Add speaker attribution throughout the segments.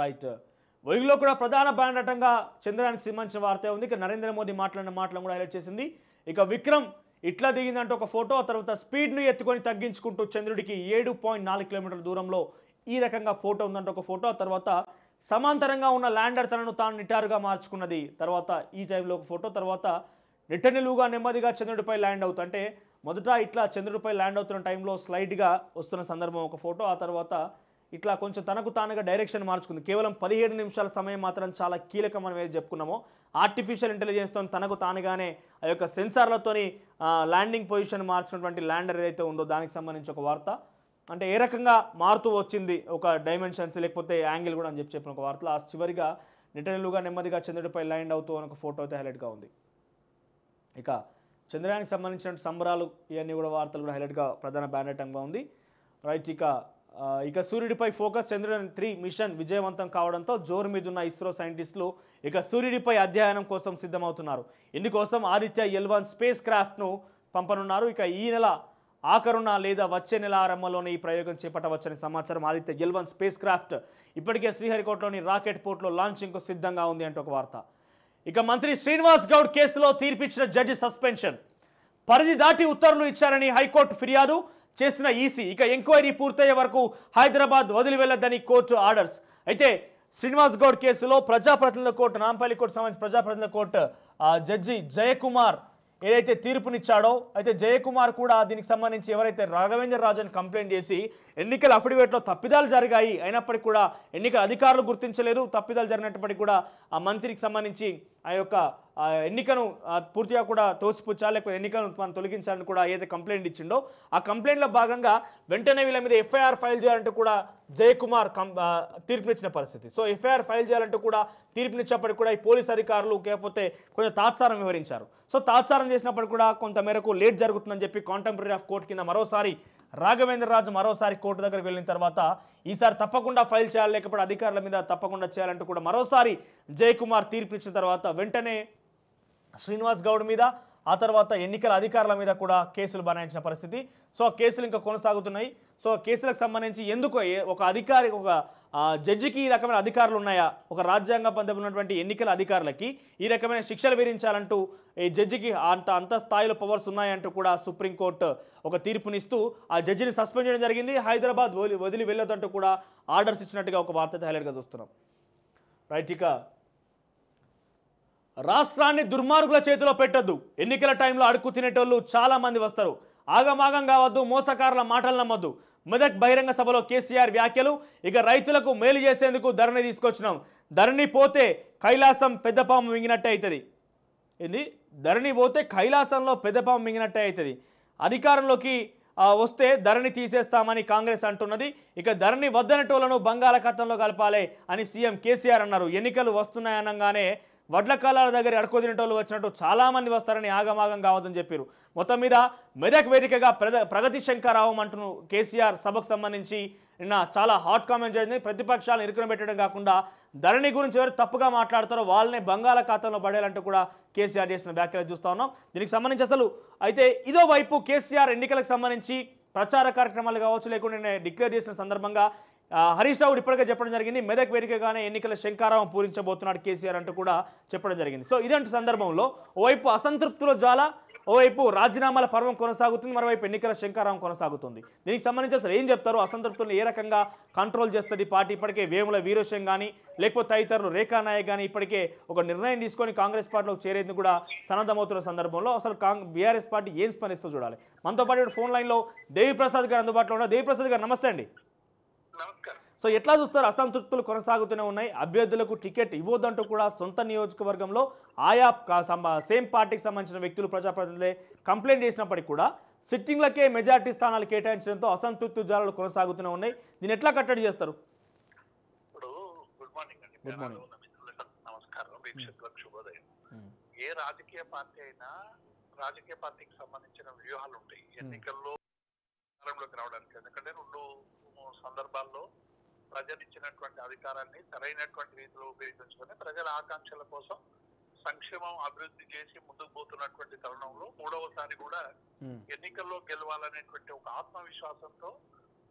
Speaker 1: Right వెలుగులో కూడా ప్రధాన బ్యానటంగా చంద్రయానికి సంబంధించిన వార్త ఉంది ఇక నరేంద్ర మోదీ మాట్లాడిన మాటలను కూడా హైలైట్ చేసింది ఇక విక్రమ్ ఇట్లా దిగిందంటే ఒక ఫోటో ఆ తర్వాత స్పీడ్ను ఎత్తుకొని తగ్గించుకుంటూ చంద్రుడికి ఏడు పాయింట్ నాలుగు కిలోమీటర్ల దూరంలో ఈ రకంగా ఫోటో ఉందంటే ఒక ఫోటో ఆ తర్వాత సమాంతరంగా ఉన్న ల్యాండర్ తనను తాను నిటారుగా మార్చుకున్నది తర్వాత ఈ టైంలో ఒక ఫోటో తర్వాత నిట్టనిలువుగా నెమ్మదిగా చంద్రుడిపై ల్యాండ్ అవుతుంది అంటే మొదట ఇట్లా చంద్రుడిపై ల్యాండ్ అవుతున్న టైంలో స్లైడ్గా వస్తున్న సందర్భం ఒక ఫోటో ఆ తర్వాత ఇట్లా కొంచెం తనకు తానుగా డైరెక్షన్ మార్చుకుంది కేవలం పదిహేడు నిమిషాల సమయం మాత్రం చాలా కీలకం మనం ఏది చెప్పుకున్నామో ఆర్టిఫిషియల్ ఇంటెలిజెన్స్తో తనకు తానుగానే ఆ యొక్క సెన్సార్లతోని ల్యాండింగ్ పొజిషన్ మార్చినటువంటి ల్యాండర్ ఏదైతే ఉందో దానికి సంబంధించి ఒక వార్త అంటే ఏ రకంగా మారుతూ వచ్చింది ఒక డైమెన్షన్స్ లేకపోతే యాంగిల్ కూడా అని చెప్పి చెప్పిన ఒక వార్తలో ఆ చివరిగా నిటనిలుగా నెమ్మదిగా చంద్రుడిపై ల్యాండ్ అవుతూ అని ఒక ఫోటో అయితే హైలైట్గా ఉంది ఇక చంద్రయానికి సంబంధించిన సంబరాలు ఇవన్నీ కూడా వార్తలు కూడా హైలైట్గా ప్రధాన బ్యానటంగా ఉంది రైట్ ఇక ఆ, ఇక సూర్యుడిపై ఫోకస్ చంద్రయాన్ త్రీ మిషన్ విజయవంతం కావడంతో జోరు మీద ఉన్న ఇస్రో సైంటిస్టులు ఇక సూర్యుడిపై అధ్యయనం కోసం సిద్ధమవుతున్నారు ఇందుకోసం ఆదిత్య ఎల్ వన్ స్పేస్ క్రాఫ్ట్ను పంపనున్నారు ఇక ఈ నెల ఆఖరున లేదా వచ్చే నెల ఆరంభంలోనే ఈ ప్రయోగం చేపట్టవచ్చని సమాచారం Aditya L one spacecraft ఇప్పటికే శ్రీహరికోటలోని రాకెట్ పోర్ట్లో లాంచింగ్కు సిద్ధంగా ఉంది అంటూ ఒక వార్త ఇక మంత్రి శ్రీనివాస్ గౌడ్ కేసులో తీర్పిచ్చిన జడ్జి సస్పెన్షన్ పరిధి దాటి ఉత్తర్వులు ఇచ్చారని హైకోర్టు ఫిర్యాదు చేసిన ఈసీ ఇక ఎంక్వైరీ పూర్తయ్యే వరకు హైదరాబాద్ వదిలి వెళ్ళొద్దని కోర్టు ఆర్డర్స్ అయితే శ్రీనివాస్ గౌడ్ కేసులో ప్రజాప్రతినిధుల కోర్టు నాంపల్లి కోర్టు సంబంధించి ప్రజాప్రతినిధుల కోర్టు ఆ జడ్జి జయకుమార్ ఏదైతే తీర్పునిచ్చాడో అయితే జయకుమార్ కూడా దీనికి సంబంధించి ఎవరైతే రాఘవేంద్ర రాజన్ కంప్లైంట్ చేసి ఎన్నికల అఫిడవిట్లో తప్పిదాలు జరిగాయి అయినప్పటికీ కూడా ఎన్నికల అధికారులు గుర్తించలేదు తప్పిదాలు జరిగినప్పటికీ కూడా ఆ మంత్రికి సంబంధించి ఆ యొక్క ఆ ఎన్నికను ఆ, పూర్తిగా కూడా తోసిపుచ్చాలి లేకపోతే ఎన్నికలను మనం తొలగించాలని కూడా ఏదైతే కంప్లైంట్ ఇచ్చిండో ఆ కంప్లైంట్లో భాగంగా వెంటనే వీళ్ళ మీద ఎఫ్ఐఆర్ ఫైల్ చేయాలంటూ కూడా జయకుమార్ కం ఆ, తీర్పునిచ్చిన పరిస్థితి సో ఎఫ్ఐఆర్ ఫైల్ చేయాలంటూ కూడా తీర్పునిచ్చినప్పటికీ కూడా ఈ పోలీస్ అధికారులు లేకపోతే కొంచెం తాత్సారం వివరించారు సో తాత్సారం చేసినప్పటికీ కూడా కొంత మేరకు లేట్ జరుగుతుందని చెప్పి కాంటెంపరీ ఆఫ్ కోర్టు కింద మరోసారి రాఘవేంద్ర రాజు మరోసారి కోర్టు దగ్గరికి వెళ్ళిన తర్వాత ఈసారి తప్పకుండా ఫైల్ చేయాలి లేకపోతే అధికారుల మీద తప్పకుండా చేయాలంటూ కూడా మరోసారి జయకుమార్ తీర్పు ఇచ్చిన తర్వాత వెంటనే శ్రీనివాస్ గౌడ్ మీద ఆ తర్వాత ఎన్నికల అధికారుల మీద కూడా కేసులు బనాయించిన పరిస్థితి సో ఆ కేసులు ఇంకా కొనసాగుతున్నాయి సో ఆ కేసులకు సంబంధించి ఎందుకు ఏ- ఒక అధికారి ఒక ఆ, జడ్జికి ఈ రకమైన అధికారులు ఉన్నాయా ఒక రాజ్యాంగ పందెం ఉన్నటువంటి ఎన్నికల అధికారులకి ఈ రకమైన శిక్షలు విధించాలంటూ ఈ జడ్జికి అంత అంత స్థాయిలో పవర్స్ ఉన్నాయంటూ కూడా సుప్రీంకోర్టు ఒక తీర్పునిస్తూ ఆ జడ్జిని సస్పెండ్ చేయడం జరిగింది హైదరాబాద్ వదిలి వదిలి వెళ్ళొద్దంటూ కూడా ఆర్డర్స్ ఇచ్చినట్టుగా ఒక వార్త హైలైట్గా చూస్తున్నాం రైట్ ఇక రాష్ట్రాన్ని దుర్మార్గుల చేతిలో పెట్టొద్దు ఎన్నికల టైంలో అడుక్కు తినేటోళ్ళు చాలా మంది వస్తారు ఆగమాగం కావద్దు మోసకారుల మాటలు నమ్మొద్దు మెదక్ బహిరంగ సభలో కేసీఆర్ వ్యాఖ్యలు ఇక రైతులకు మేలు చేసేందుకు ధరణి తీసుకొచ్చినాం ధరణి పోతే కైలాసం పెద్దపాము మింగినట్టే అవుతుంది ఏంది ధరణి పోతే కైలాసంలో పెద్దపాము మింగినట్టే అవుతుంది అధికారంలోకి ఆ, వస్తే ధరణి తీసేస్తామని కాంగ్రెస్ అంటున్నది ఇక ధరణి వద్దనటోళ్లను బంగాళాఖాతంలో కలపాలి అని సీఎం కేసీఆర్ అన్నారు ఎన్నికలు వస్తున్నాయనగానే వడ్ల కాలాల దగ్గర అడుకో తినేటోళ్ళు వచ్చినట్టు చాలామంది వస్తారని ఆగమాగం కావద్దని చెప్పారు మొత్తం మీద మెదక్ వేదికగా ప్రగ ప్రగతి శంకరావం అంటున్న కేసీఆర్ సభకు సంబంధించి నిన్న చాలా హాట్ కామెంట్ జరిగింది ప్రతిపక్షాలను ఇరుకున పెట్టడం కాకుండా ధరణి గురించి ఎవరు తప్పుగా మాట్లాడతారో వాళ్ళనే బంగాళాఖాతంలో పడేయాలంటూ కూడా కేసీఆర్ చేసిన వ్యాఖ్యలు చూస్తా ఉన్నాం దీనికి సంబంధించి అసలు అయితే ఇదో వైపు కేసీఆర్ ఎన్నికలకు సంబంధించి ప్రచార కార్యక్రమాలు కావచ్చు లేకుంటే డిక్లేర్ చేసిన సందర్భంగా ఆ, హరీష్ రావు ఇప్పటికే చెప్పడం జరిగింది మెదక్ వేదికగానే ఎన్నికల శంకారావం పూరించబోతున్నాడు కేసీఆర్ అంటూ కూడా చెప్పడం జరిగింది సో ఇదంటి సందర్భంలో ఓవైపు అసంతృప్తుల జ్వాల ఓవైపు రాజీనామాల పర్వం కొనసాగుతుంది మరోవైపు ఎన్నికల శంకారావం కొనసాగుతుంది దీనికి సంబంధించి అసలు ఏం చెప్తారు అసంతృప్తులను ఏ రకంగా కంట్రోల్ చేస్తుంది పార్టీ ఇప్పటికే వేముల వీరోశం కానీ లేకపోతే తదితరులు రేఖా నాయక్ కానీ ఇప్పటికే ఒక నిర్ణయం తీసుకొని కాంగ్రెస్ పార్టీలోకి చేరేందుకు కూడా సన్నద్ధమవుతున్న సందర్భంలో అసలు కాంగ్ బీఆర్ఎస్ పార్టీ ఏం స్పందిస్తూ చూడాలి మనతో పాటు ఇప్పుడు ఫోన్ లైన్లో దేవిప్రసాద్ గారు అందుబాటులో ఉన్నారు దేవిప్రసాద్ గారు నమస్తే అండి
Speaker 2: నమస్కారం
Speaker 1: సో ఎట్లా చూస్తారు అసంతృప్తులు కొనసాగుతూనే ఉన్నాయి అభ్యర్థులకు టికెట్ ఇవ్వద్దంటూ కూడా సొంత నియోజకవర్గంలో ఆయా కా- సంబ- సేమ్ పార్టీకి సంబంధించిన వ్యక్తులు ప్రజాప్రతినిధులే కంప్లైంట్ చేసినప్పటికీ కూడా సిట్టింగ్లకే మెజార్టీ స్థానాలు కేటాయించడంతో అసంతృప్తి జ్వాలలు కొనసాగుతూనే ఉన్నాయి దీన్ని ఎట్లా కట్టడి చేస్తారు
Speaker 2: ఇప్పుడు గుడ్ మార్నింగ్ అండి
Speaker 1: Good morning.
Speaker 2: తెలంగాణలో ఉన్న మిత్రులకు నమస్కారం వీక్షకులకు శుభోదయం ఏ రాజకీయ పార్టీ అయినా రాజకీయ పార్టీకి సంబంధించిన వ్యూహాలు ఉంటాయి ఎన్నికల్లో అధికారంలోకి రావడానికి ఎందుకంటే రెండు సందర్భాల్లో ప్రజలు ఇచ్చినటువంటి అధికారాన్ని సరైనటువంటి రీతిలో ఉపయోగించుకొని ప్రజల ఆకాంక్షల కోసం సంక్షేమం అభివృద్ధి చేసి ముందుకు పోతున్నటువంటి తరుణంలో మూడవసారి కూడా ఎన్నికల్లో గెలవాలనేటువంటి ఒక ఆత్మవిశ్వాసంతో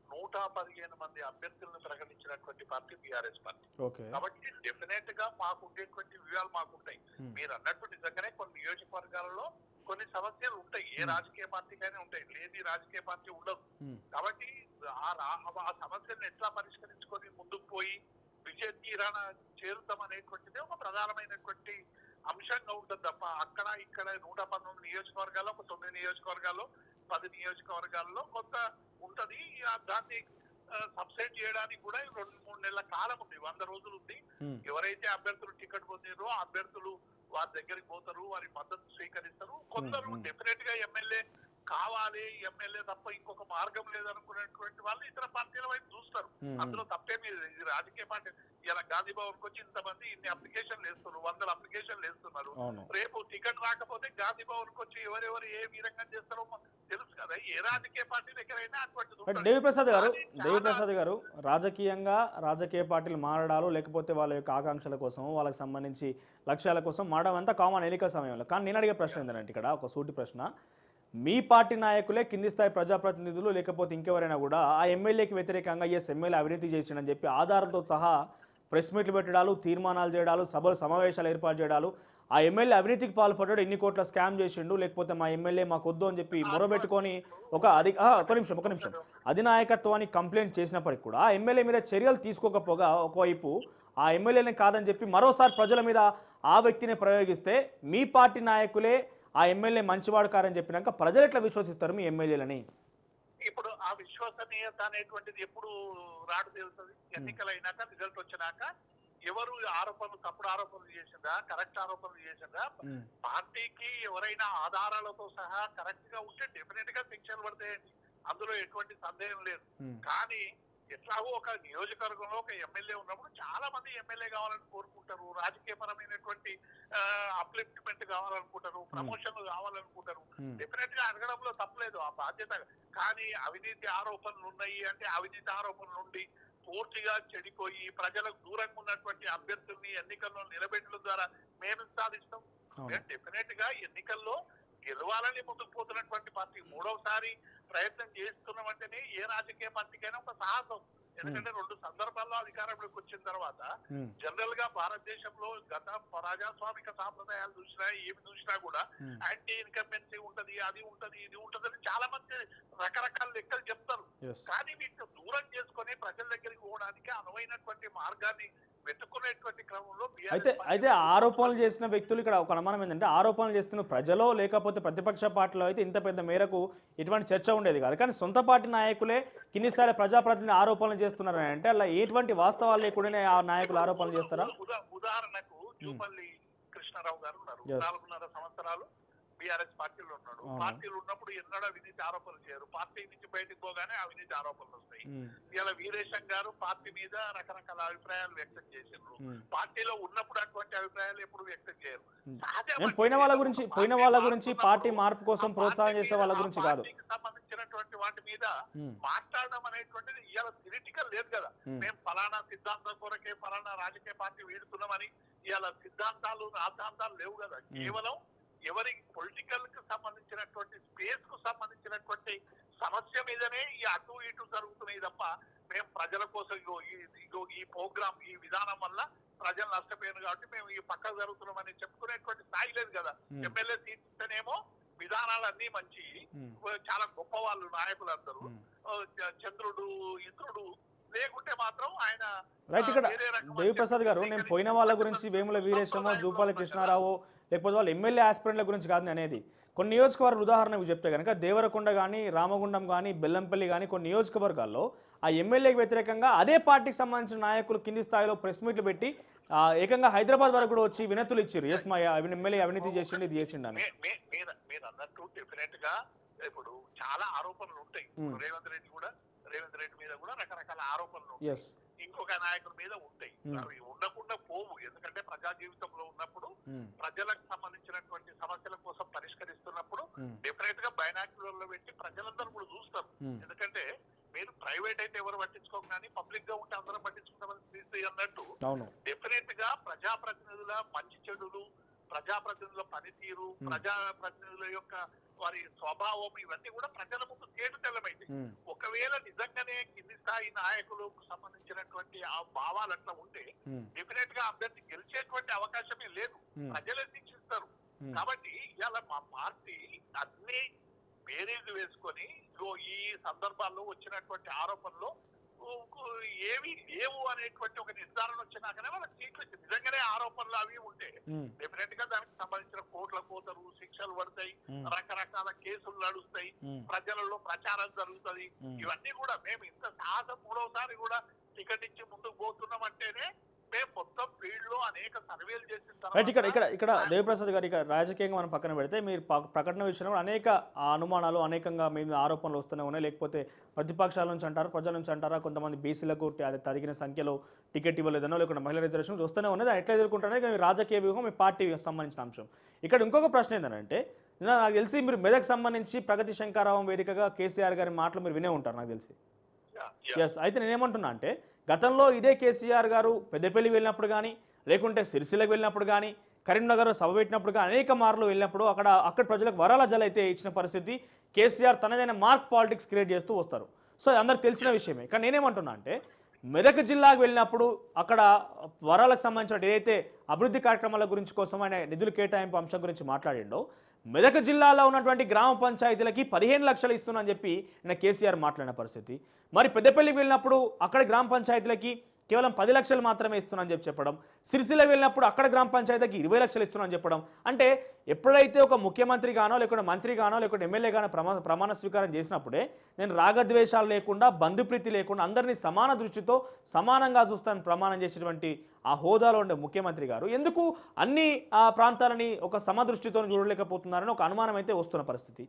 Speaker 2: నూట పదిహేను మంది అభ్యర్థులను ప్రకటించినటువంటి పార్టీ బీఆర్ఎస్ పార్టీ
Speaker 1: ఓకే
Speaker 2: కాబట్టి డెఫినెట్ గా మాకు ఉండేటువంటి వ్యూహాలు మాకు ఉంటాయి
Speaker 1: Hmm.
Speaker 2: మీరు అన్నట్టు నిజంగానే కొన్ని నియోజకవర్గాలలో కొన్ని సమస్యలు ఉంటాయి ఏ
Speaker 1: Hmm.
Speaker 2: రాజకీయ పార్టీకైనా ఉంటాయి లేని రాజకీయ పార్టీ ఉండదు
Speaker 1: Hmm.
Speaker 2: కాబట్టి ఆ రా- ఆ సమస్యలను ఎట్లా పరిష్కరించుకొని ముందుకు పోయి విజయ తీరాన చేరుతాం అనేటువంటిది ఒక ప్రధానమైనటువంటి అంశంగా ఉంటుంది తప్ప అక్కడ ఇక్కడ నూట పంతొమ్మిది నియోజకవర్గాల్లో ఒక తొమ్మిది నియోజకవర్గాల్లో పది నియోజకవర్గాల్లో కొంత ఉంటది ఆ దాన్ని సబ్సైడ్ చేయడానికి కూడా ఈ రెండు మూడు నెలల కాలం ఉంది వంద రోజులు ఉంది
Speaker 1: ఉమ్,
Speaker 2: ఎవరైతే అభ్యర్థులు టికెట్ పొందిరో ఆ అభ్యర్థులు వారి దగ్గరికి పోతారు వారి మద్దతు స్వీకరిస్తారు కొందరు
Speaker 1: మ్మ్.
Speaker 2: డెఫినెట్ గా ఎమ్మెల్యే కావాలి ఎమ్మెల్యే తప్ప ఇంకొక మార్గం లేదనుకునేటువంటి వాళ్ళు ఇతర పార్టీల వైపు చూస్తారు
Speaker 1: ఉమ్,
Speaker 2: అందులో తప్పేమీ లేదు. ఇది రాజకీయ పార్టీ ఇలా గాంధీ భవన్ వచ్చి ఇంతమంది ఇన్ని అప్లికేషన్లు వేస్తున్నారు వందల అప్లికేషన్లు వేస్తున్నారు
Speaker 1: అవును
Speaker 2: రేపు టికెట్ రాకపోతే గాంధీ భవన్ వచ్చి ఎవరెవరు ఏ విధంగా చేస్తారో మ- తెలుసు కదా ఏ రాజకీయ పార్టీ దగ్గరైనా అటువంటిది
Speaker 1: బట్
Speaker 2: ఉంటుంది.
Speaker 1: దేవిప్రసాద్ గారు
Speaker 2: కానీ చాలా-
Speaker 1: దేవిప్రసాద్ గారు రాజకీయంగా రాజకీయ పార్టీలు మారడాలు లేకపోతే వాళ్ళ యొక్క ఆకాంక్షల కోసం వాళ్ళకి సంబంధించి లక్ష్యాల కోసం మారడం అంతా కామన్ ఎన్నికల సమయంలో కానీ నేను అడిగే ప్రశ్న ఏంటంటే ఇక్కడ ఒక సూటి ప్రశ్న మీ పార్టీ నాయకులే కింది స్థాయి ప్రజాప్రతినిధులు లేకపోతే ఇంకెవరైనా కూడా ఆ ఎమ్మెల్యేకి వ్యతిరేకంగా ఎస్ ఎమ్మెల్యే అవినీతి చేసిండని చెప్పి ఆధారంతో సహా ప్రెస్ మీట్లు పెట్టడాలు తీర్మానాలు చేయడాలు సభలు సమావేశాలు ఏర్పాటు చేయడాలు ఆ ఎమ్మెల్యే అవినీతికి పాల్పడ్డాడు ఎన్ని కోట్ల స్కామ్ చేసిండు లేకపోతే మా ఎమ్మెల్యే మాకు వద్దు అని చెప్పి మొరబెట్టుకొని ఒక అధి ఆ, ఒక నిమిషం ఒక నిమిషం అధినాయకత్వానికి కంప్లైంట్ చేసినప్పటికి కూడా ఆ ఎమ్మెల్యే మీద చర్యలు తీసుకోకపోగా ఒకవైపు ఆ ఎమ్మెల్యేని కాదని చెప్పి మరోసారి ప్రజల మీద ఆ వ్యక్తిని ప్రయోగిస్తే మీ పార్టీ నాయకులే ఆ ఎమ్మెల్యే మంచివాడు కారని చెప్పినాక ప్రజలు ఎట్లా విశ్వసిస్తారు మీ ఎమ్మెల్యేలని
Speaker 2: ఇప్పుడు ఆ విశ్వసనీయత అనేటువంటిది ఎప్పుడు రాడు తెలుస్తుంది ఎన్నికలు అయినాక రిజల్ట్ వచ్చినాక ఎవరు ఆరోపణలు తప్పుడు ఆరోపణలు చేసిందా కరెక్ట్ ఆరోపణలు చేసిందా పార్టీకి ఎవరైనా ఆధారాలతో సహా కరెక్ట్ గా ఉంటే డెఫినెట్ గా శిక్షలు పడతాయండి అందులో ఎటువంటి సందేహం లేదు కానీ ఎట్లాగో ఒక నియోజకవర్గంలో ఒక ఎమ్మెల్యే ఉన్నప్పుడు చాలా మంది ఎమ్మెల్యే కావాలని కోరుకుంటారు రాజకీయ పరమైనటువంటి అప్లిఫ్ట్మెంట్ కావాలనుకుంటారు ప్రమోషన్లు కావాలనుకుంటారు డెఫినెట్ గా అడగడంలో తప్పలేదు ఆ బాధ్యత కానీ అవినీతి ఆరోపణలు ఉన్నాయి అంటే అవినీతి ఆరోపణల నుండి పూర్తిగా చెడిపోయి ప్రజలకు దూరంగా ఉన్నటువంటి అభ్యర్థుల్ని ఎన్నికల్లో నిలబెట్టడం ద్వారా మేము సాధిస్తాం మేము డెఫినెట్ గా ఎన్నికల్లో గెలవాలని ముందుకు పోతున్నటువంటి పార్టీ మూడవసారి ప్రయత్నం చేస్తున్నామంటేనే ఏ రాజకీయ పార్టీకైనా ఒక సాహసం ఎందుకంటే రెండు సందర్భాల్లో అధికారంలోకి వచ్చిన తర్వాత జనరల్ గా భారతదేశంలో గత ప్రజాస్వామిక సాంప్రదాయాలు చూసినా ఏమి చూసినా కూడా యాంటీ ఇన్కంబెన్సీ ఉంటది అది ఉంటది ఇది ఉంటది అని చాలా మంది రకరకాల లెక్కలు చెప్తారు కానీ వీటిని దూరం చేసుకొని ప్రజల దగ్గరికి పోవడానికి అనువైనటువంటి మార్గాన్ని వెతుక్కునేటువంటి క్రమంలో BRS
Speaker 1: అయితే
Speaker 2: పార్టీ
Speaker 1: అయితే ఆరోపణలు చేసిన వ్యక్తులు ఇక్కడ ఒక అనుమానం ఏంటంటే ఆరోపణలు చేస్తున్న ప్రజలో లేకపోతే ప్రతిపక్ష పార్టీలో అయితే ఇంత పెద్ద మేరకు ఇటువంటి చర్చ ఉండేది కాదు కానీ సొంత పార్టీ నాయకులే కింది స్థాయి ప్రజాప్రతినిధి ఆరోపణలు చేస్తున్నారని అంటే అలా ఎటువంటి వాస్తవాలు లేకుండానే ఆ నాయకులు ఆరోపణలు చేస్తారా
Speaker 2: ఉదా- ఉదాహరణకు జూపల్లి కృష్ణారావు గారు ఉన్నారు
Speaker 1: Yes.
Speaker 2: నాలుగున్నర సంవత్సరాలు బీఆర్ఎస్ పార్టీలో ఉన్నాడు
Speaker 1: అవును.
Speaker 2: పార్టీలు ఉన్నప్పుడు ఎన్నడూ అవినీతి ఆరోపణలు చేయరు పార్టీ నుంచి బయటకు పోగానే అవినీతి ఆరోపణలు వస్తాయి
Speaker 1: ఉమ్,
Speaker 2: ఇలా వీరేశం గారు పార్టీ మీద రకరకాల అభిప్రాయాలు వ్యక్తం చేసిండ్రు
Speaker 1: ఉమ్.
Speaker 2: పార్టీలో ఉన్నప్పుడు అటువంటి అభిప్రాయాలు ఎప్పుడు వ్యక్తం చేయరు
Speaker 1: ఉమ్.
Speaker 2: సహజం
Speaker 1: నేను
Speaker 2: అండి.
Speaker 1: పోయిన వాళ్ళ గురించి
Speaker 2: పార్టీ
Speaker 1: పోయిన వాళ్ళ గురించి
Speaker 2: మారుతున్నప్పుడు
Speaker 1: పార్టీ మార్పు కోసం
Speaker 2: ఆ
Speaker 1: ప్రోత్సాహం
Speaker 2: పార్టీ
Speaker 1: చేసే వాళ్ళ
Speaker 2: మీద,
Speaker 1: గురించి
Speaker 2: ఆ
Speaker 1: కాదు
Speaker 2: పార్టీకి సంబంధించినటువంటి వాటి మీద
Speaker 1: ఉమ్,
Speaker 2: మాట్లాడడం అనేటువంటిది ఇవాళ థిరిటికల్ లేదు కదా
Speaker 1: ఉమ్,
Speaker 2: మేము ఫలానా సిద్ధాంతం కొరకే ఫలానా రాజకీయ పార్టీ వీడుతున్నామని ఇవాళ సిద్ధాంతాలు రాద్ధాంతాలు లేవు కదా కేవలం ఎవరి పొలిటికల్ కు సంబంధించినటువంటి స్పేస్ కు సంబంధించినటువంటి సమస్య మీదనే ఈ అటు ఇటు జరుగుతున్నాయి తప్ప మేము ప్రజల కోసం ఇగో ఈ- ఇగో ఈ ప్రోగ్రామ్ ఈ విధానం వల్ల ప్రజలు నష్టపోయారు కాబట్టి మేము ఈ పక్కకు జరుగుతున్నామని చెప్పుకునేటువంటి స్థాయి లేదు కదా
Speaker 1: ఉమ్,
Speaker 2: ఎమ్మెల్యే సీట్ ఇస్తేనేమో విధానాలన్నీ మంచి
Speaker 1: ఉమ్,
Speaker 2: చాలా గొప్ప వాళ్ళు నాయకులందరూ
Speaker 1: ఉమ్.
Speaker 2: ఆ, చ- చంద్రుడు ఇంద్రుడు లేకుంటే మాత్రం ఆయన
Speaker 1: రైట్ ఇక్కడ
Speaker 2: వేరే రకమైన
Speaker 1: దేవిప్రసాద్ గారు నేను పోయిన వాళ్ళ గురించి వేముల వీరేశమో జూపాల కృష్ణారావు లేకపోతే వాళ్ళ ఎమ్మెల్యే ఆస్పిరెంట్ల గురించి కాదు నేను అనేది కొన్ని నియోజకవర్గాలు ఉదాహరణకు చెప్తే కనుక దేవరకొండ కానీ రామగుండం కానీ బెల్లంపల్లి కానీ కొన్ని నియోజకవర్గాల్లో ఆ ఎమ్మెల్యేకి వ్యతిరేకంగా అదే పార్టీకి సంబంధించిన నాయకులు కింది స్థాయిలో ప్రెస్ మీట్లు పెట్టి ఆ, ఏకంగా హైదరాబాద్ వరకు కూడా వచ్చి వినతులు ఇచ్చారు ఎస్ మా అవి ఎమ్మెల్యే అవినీతి చేసిండు ఇది చేసిండు అని
Speaker 2: మీ- మీ- మీరు మీరు అన్నట్టు డెఫినెట్ గా ఇప్పుడు చాలా ఆరోపణలు ఉంటాయి
Speaker 1: Hmm.
Speaker 2: రేవంత్ రెడ్డి కూడా రేవంత్ రెడ్డి మీద కూడా రకరకాల ఆరోపణలు ఉంటాయి
Speaker 1: ఎస్
Speaker 2: ఇంకొక నాయకుడి మీద ఉంటాయి
Speaker 1: Hmm.
Speaker 2: అవి ఉండకుండా పోవు ఎందుకంటే ప్రజా జీవితంలో ఉన్నప్పుడు ప్రజలకు సంబంధించినటువంటి సమస్యల కోసం పరిష్కరిస్తున్నప్పుడు డెఫినెట్ గా బైనాక్యులర్ లో పెట్టి ప్రజలందరూ కూడా చూస్తారు ఎందుకంటే మీరు ప్రైవేట్ అయితే ఎవరు పట్టించుకోక కానీ పబ్లిక్ గా ఉంటే అందరం పట్టించుకుంటామని తీసి అన్నట్టు
Speaker 1: అవును
Speaker 2: డెఫినెట్ గా ప్రజాప్రతినిధుల మంచి చెడులు ప్రజాప్రతినిధుల పనితీరు
Speaker 1: Hmm.
Speaker 2: ప్రజాప్రతినిధుల యొక్క వారి స్వభావం ఇవన్నీ కూడా ప్రజల ముందు తేటు తెల్లమైంది
Speaker 1: ఉమ్,
Speaker 2: ఒకవేళ నిజంగానే కింది స్థాయి నాయకులకు సంబంధించినటువంటి ఆ భావాలు అట్లా ఉంటే
Speaker 1: ఉమ్,
Speaker 2: డెఫినెట్ గా అభ్యర్థి గెలిచేటువంటి అవకాశమే లేదు
Speaker 1: ఉమ్,
Speaker 2: ప్రజలే శిక్షిస్తారు
Speaker 1: ఉమ్.
Speaker 2: కాబట్టి ఇవాళ మా పార్టీ అన్ని బేరీజు వేసుకొని ఇగో ఈ సందర్భాల్లో వచ్చినటువంటి ఆరోపణలు ఊ, ఊ, ఏవి లేవు అనేటువంటి ఒక నిర్ధారణ వచ్చినాకనే వాళ్ళకి సీట్లు వచ్చింది నిజంగానే ఆరోపణలు అవి ఉంటే
Speaker 1: ఉమ్,
Speaker 2: డెఫినెట్ గా దానికి సంబంధించిన కోట్ల కోతలు శిక్షలు పడతాయి
Speaker 1: ఉమ్,
Speaker 2: రకరకాల కేసులు నడుస్తాయి
Speaker 1: ఉమ్,
Speaker 2: ప్రజలలో ప్రచారం జరుగుతుంది
Speaker 1: ఉమ్.
Speaker 2: ఇవన్నీ కూడా మేము ఇంత సాహసం మూడోసారి కూడా టికెట్ ఇచ్చి ముందుకు పోతున్నాం అంటేనే మేము మొత్తం ఫీల్డ్ లో అనేక సర్వేలు చేసిన
Speaker 1: రైట్ ఇక్కడ ఇక్కడ
Speaker 2: తర్వాత
Speaker 1: ఇక్కడ దేవప్రసాద్ గారు ఇక్కడ రాజకీయంగా మనం పక్కన పెడితే మీరు ప- ప్రకటన విషయంలో కూడా అనేక ఆ అనుమానాలు అనేకంగా మీ మీద ఆరోపణలు వస్తూనే ఉన్నాయి లేకపోతే ప్రతిపక్షాల నుంచి అంటారు ప్రజల నుంచి అంటారా కొంతమంది బీసీలకు టి- అది తగిన సంఖ్యలో టికెట్ ఇవ్వలేదనో లేకుంటే మహిళా రిజర్వేషన్ వస్తూనే ఉన్నది అది ఎట్లా ఎదుర్కొంటారనే మీ రాజకీయ వ్యూహం మీ పార్టీ సంబంధించిన అంశం ఇక్కడ ఇంకొక ప్రశ్న ఏంటంటే నిన్న నాకు తెలిసి మీరు మెదక్ సంబంధించి ప్రగతి శంకారావం వేదికగా కేసీఆర్ గారి మాటలు మీరు వినే ఉంటారు నాకు తెలిసి
Speaker 2: Yeah, yeah.
Speaker 1: ఎస్ అయితే నేనేమంటున్నా అంటే గతంలో ఇదే కేసీఆర్ గారు పెద్దపల్లి వెళ్ళినప్పుడు కానీ లేకుంటే సిరిసిల్లకు వెళ్ళినప్పుడు కానీ కరీంనగర్ సభ పెట్టినప్పుడు కానీ అనేక మార్లు వెళ్ళినప్పుడు అక్కడ అక్కడ ప్రజలకు వరాల జల అయితే ఇచ్చిన పరిస్థితి కేసీఆర్ తనదైన మార్క్ పాలిటిక్స్ క్రియేట్ చేస్తూ వస్తారు సో అది అందరికి తెలిసిన విషయమే కానీ నేనేమంటున్నా అంటే మెదక్ జిల్లాకు వెళ్ళినప్పుడు అక్కడ వరాలకు సంబంధించిన ఏదైతే అభివృద్ధి కార్యక్రమాల గురించి కోసం ఆయన నిధులు కేటాయింపు అంశం గురించి మాట్లాడిండో మెదక్ జిల్లాలో ఉన్నటువంటి గ్రామ పంచాయతీలకి పదిహేను లక్షలు ఇస్తున్నా అని చెప్పి నిన్న కేసీఆర్ మాట్లాడిన పరిస్థితి మరి పెద్దపల్లికి వెళ్ళినప్పుడు అక్కడ గ్రామ పంచాయతీలకి కేవలం పది లక్షలు మాత్రమే ఇస్తున్నా అని చెప్పి చెప్పడం సిరిసిల్ల వెళ్ళినప్పుడు అక్కడ గ్రామ పంచాయతీకి ఇరవై లక్షలు ఇస్తున్నా అని చెప్పడం అంటే ఎప్పుడైతే ఒక ముఖ్యమంత్రి గానో లేకుంటే మంత్రి గానో లేకుంటే ఎమ్మెల్యే గానో ప్రమా ప్రమాణ స్వీకారం చేసినప్పుడే నేను రాగద్వేషాలు లేకుండా బంధుప్రీతి లేకుండా అందరినీ సమాన దృష్టితో సమానంగా చూస్తాను ప్రమాణం చేసేటువంటి ఆ హోదాలో ఉండే ముఖ్యమంత్రి గారు ఎందుకు అన్ని ఆ ప్రాంతాలని ఒక సమదృష్టితో చూడలేకపోతున్నారని ఒక అనుమానం అయితే వస్తున్న పరిస్థితి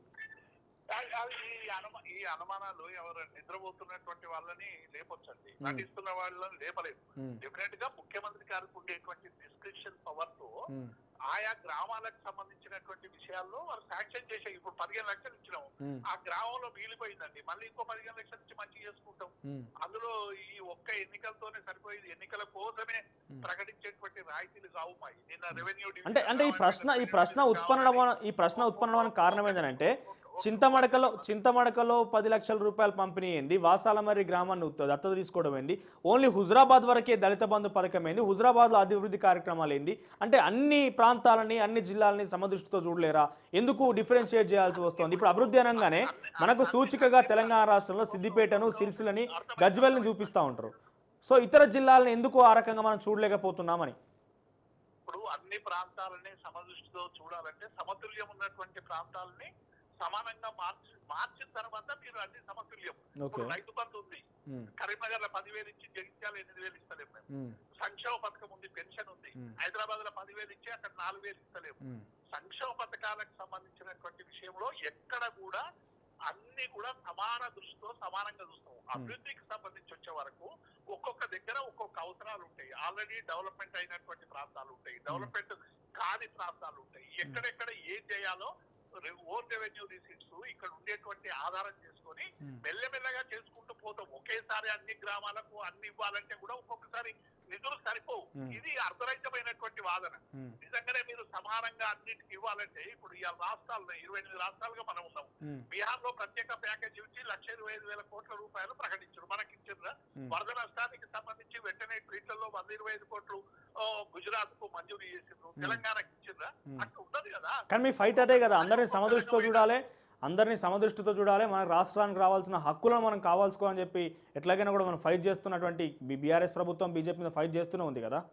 Speaker 2: అది- అది ఈ అనుమా- ఈ అనుమానాలు ఎవరు నిద్రపోతున్నటువంటి వాళ్ళని లేపొచ్చండి నటిస్తున్న వాళ్ళని లేపలేదు
Speaker 1: ఉమ్,
Speaker 2: డెఫినెట్ గా ముఖ్యమంత్రి గారికి ఉండేటువంటి డిస్క్రిప్షన్ పవర్ తో
Speaker 1: ఉమ్,
Speaker 2: ఆయా గ్రామాలకు సంబంధించినటువంటి విషయాల్లో వారు శాంక్షన్ చేసే ఇప్పుడు పదిహేను లక్షలు ఇచ్చినాం
Speaker 1: ఉమ్,
Speaker 2: ఆ గ్రామంలో మిగిలిపోయిందండి మళ్ళీ ఇంకో పదిహేను లక్షల నుంచి మంచి చేసుకుంటాం
Speaker 1: ఉమ్,
Speaker 2: అందులో ఈ ఒక్క ఎన్నికలతోనే సరిపోయేది ఎన్నికల కోసమే
Speaker 1: Hmm.
Speaker 2: ప్రకటించేటువంటి రాయితీలు కావు మాయి నిన్న రెవెన్యూ
Speaker 1: అంటే అంటే ఈ ప్రశ్న ఈ ప్రశ్న ఉత్పన్నడం ఈ ప్రశ్న ఉత్పన్నడానికి కారణం ఏంటంటే చింతమడకలో చింతమడకలో పది లక్షల రూపాయలు పంపిణీ అయింది వాసాలమర్రి గ్రామాన్ని ఉత్త- దత్తత తీసుకోవడం ఏంది ఓన్లీ హుజరాబాద్ వరకే దళిత బంధు పథకం ఏంది హుజరాబాద్లో అభివృద్ధి కార్యక్రమాలు ఏంది అంటే అన్ని ప్రాంతాలని అన్ని జిల్లాలని సమదృష్టితో చూడలేరా ఎందుకు డిఫరెన్షియేట్ చేయాల్సి వస్తుంది ఇప్పుడు అభివృద్ధి అనగానే మనకు సూచికగా తెలంగాణ రాష్ట్రంలో సిద్దిపేటను సిరిసిల్లని గజ్వెల్ని చూపిస్తూ ఉంటారు సో ఇతర జిల్లాలను ఎందుకు ఆ రకంగా మనం చూడలేకపోతున్నామని
Speaker 2: ఇప్పుడు అన్ని ప్రాంతాలని సమదృష్టితో చూడాలంటే సమతుల్యం ఉన్నటువంటి ప్రాంతాలని సమానంగా మార్చి మార్చిన తర్వాత మీరు అన్ని సమతుల్యం
Speaker 1: ఓకే
Speaker 2: ఇప్పుడు రైతు బంధు ఉంది
Speaker 1: ఉమ్,
Speaker 2: కరీంనగర్ లో పదివేలు ఇచ్చి జగిత్యాల ఎనిమిది వేలు ఇస్తలేము మేము
Speaker 1: ఉమ్,
Speaker 2: సంక్షేమ పథకం ఉంది పెన్షన్ ఉంది
Speaker 1: ఉమ్.
Speaker 2: హైదరాబాద్ లో పదివేలు ఇచ్చి అక్కడ నాలుగు వేలు ఇస్తలేము
Speaker 1: ఉమ్,
Speaker 2: సంక్షేమ పథకాలకు సంబంధించినటువంటి విషయంలో ఎక్కడ కూడా అన్ని కూడా సమాన దృష్టితో సమానంగా చూస్తాం అభివృద్ధికి సంబంధించి వచ్చే వరకు ఒక్కొక్క దగ్గర ఒక్కొక్క అవసరాలు ఉంటాయి ఆల్రెడీ డెవలప్మెంట్ అయినటువంటి ప్రాంతాలు ఉంటాయి డెవలప్మెంట్ కాని ప్రాంతాలు ఉంటాయి ఎక్కడెక్కడ ఏం చేయాలో ఓన్ రెవెన్యూ రిసీట్స్ ఇక్కడ ఉండేటువంటి ఆధారం చేసుకొని
Speaker 1: ఉమ్.
Speaker 2: మెల్లమెల్లగా చేసుకుంటూ పోతాం ఒకేసారి అన్ని గ్రామాలకు అన్ని ఇవ్వాలంటే కూడా ఒక్కొక్కసారి నిధులు సరిపోవు
Speaker 1: Hmm.
Speaker 2: ఇది అర్ధరహితమైనటువంటి వాదన
Speaker 1: ఉమ్,
Speaker 2: నిజంగానే మీరు సమానంగా అన్నిటికి ఇవ్వాలంటే ఇప్పుడు ఈ రాష్ట్రాల్లో ఇరవై ఎనిమిది రాష్ట్రాలుగా మనం ఉన్నాం
Speaker 1: ఉమ్,
Speaker 2: బీహార్ లో ప్రత్యేక ప్యాకేజ్ ఇచ్చి లక్ష ఇరవై ఐదు వేల కోట్ల రూపాయలు ప్రకటించారు మనకి ఇచ్చిండ్రా
Speaker 1: ఉమ్.
Speaker 2: వరద నష్టానికి సంబంధించి వెంటనే ట్వీట్లలో వంద ఇరవై ఐదు కోట్లు గుజరాత్ కు మంజూరు చేసిండ్రు తెలంగాణకి ఇచ్చిండ్రా
Speaker 1: Hmm.
Speaker 2: అట్లా ఉండదు కదా
Speaker 1: కానీ మీ ఫైట్ అదే కదా అందరినీ సమదృష్టితో చూడాలి అందరినీ సమదృష్టితో చూడాలి మన రాష్ట్రానికి రావాల్సిన హక్కులను మనం కావాల్సుకోవాలని చెప్పి ఎట్లాగైనా కూడా మనం ఫైట్ చేస్తున్నటువంటి బీఆర్ఎస్ ప్రభుత్వం బీజేపీ మీద ఫైట్ చేస్తూనే ఉంది కదా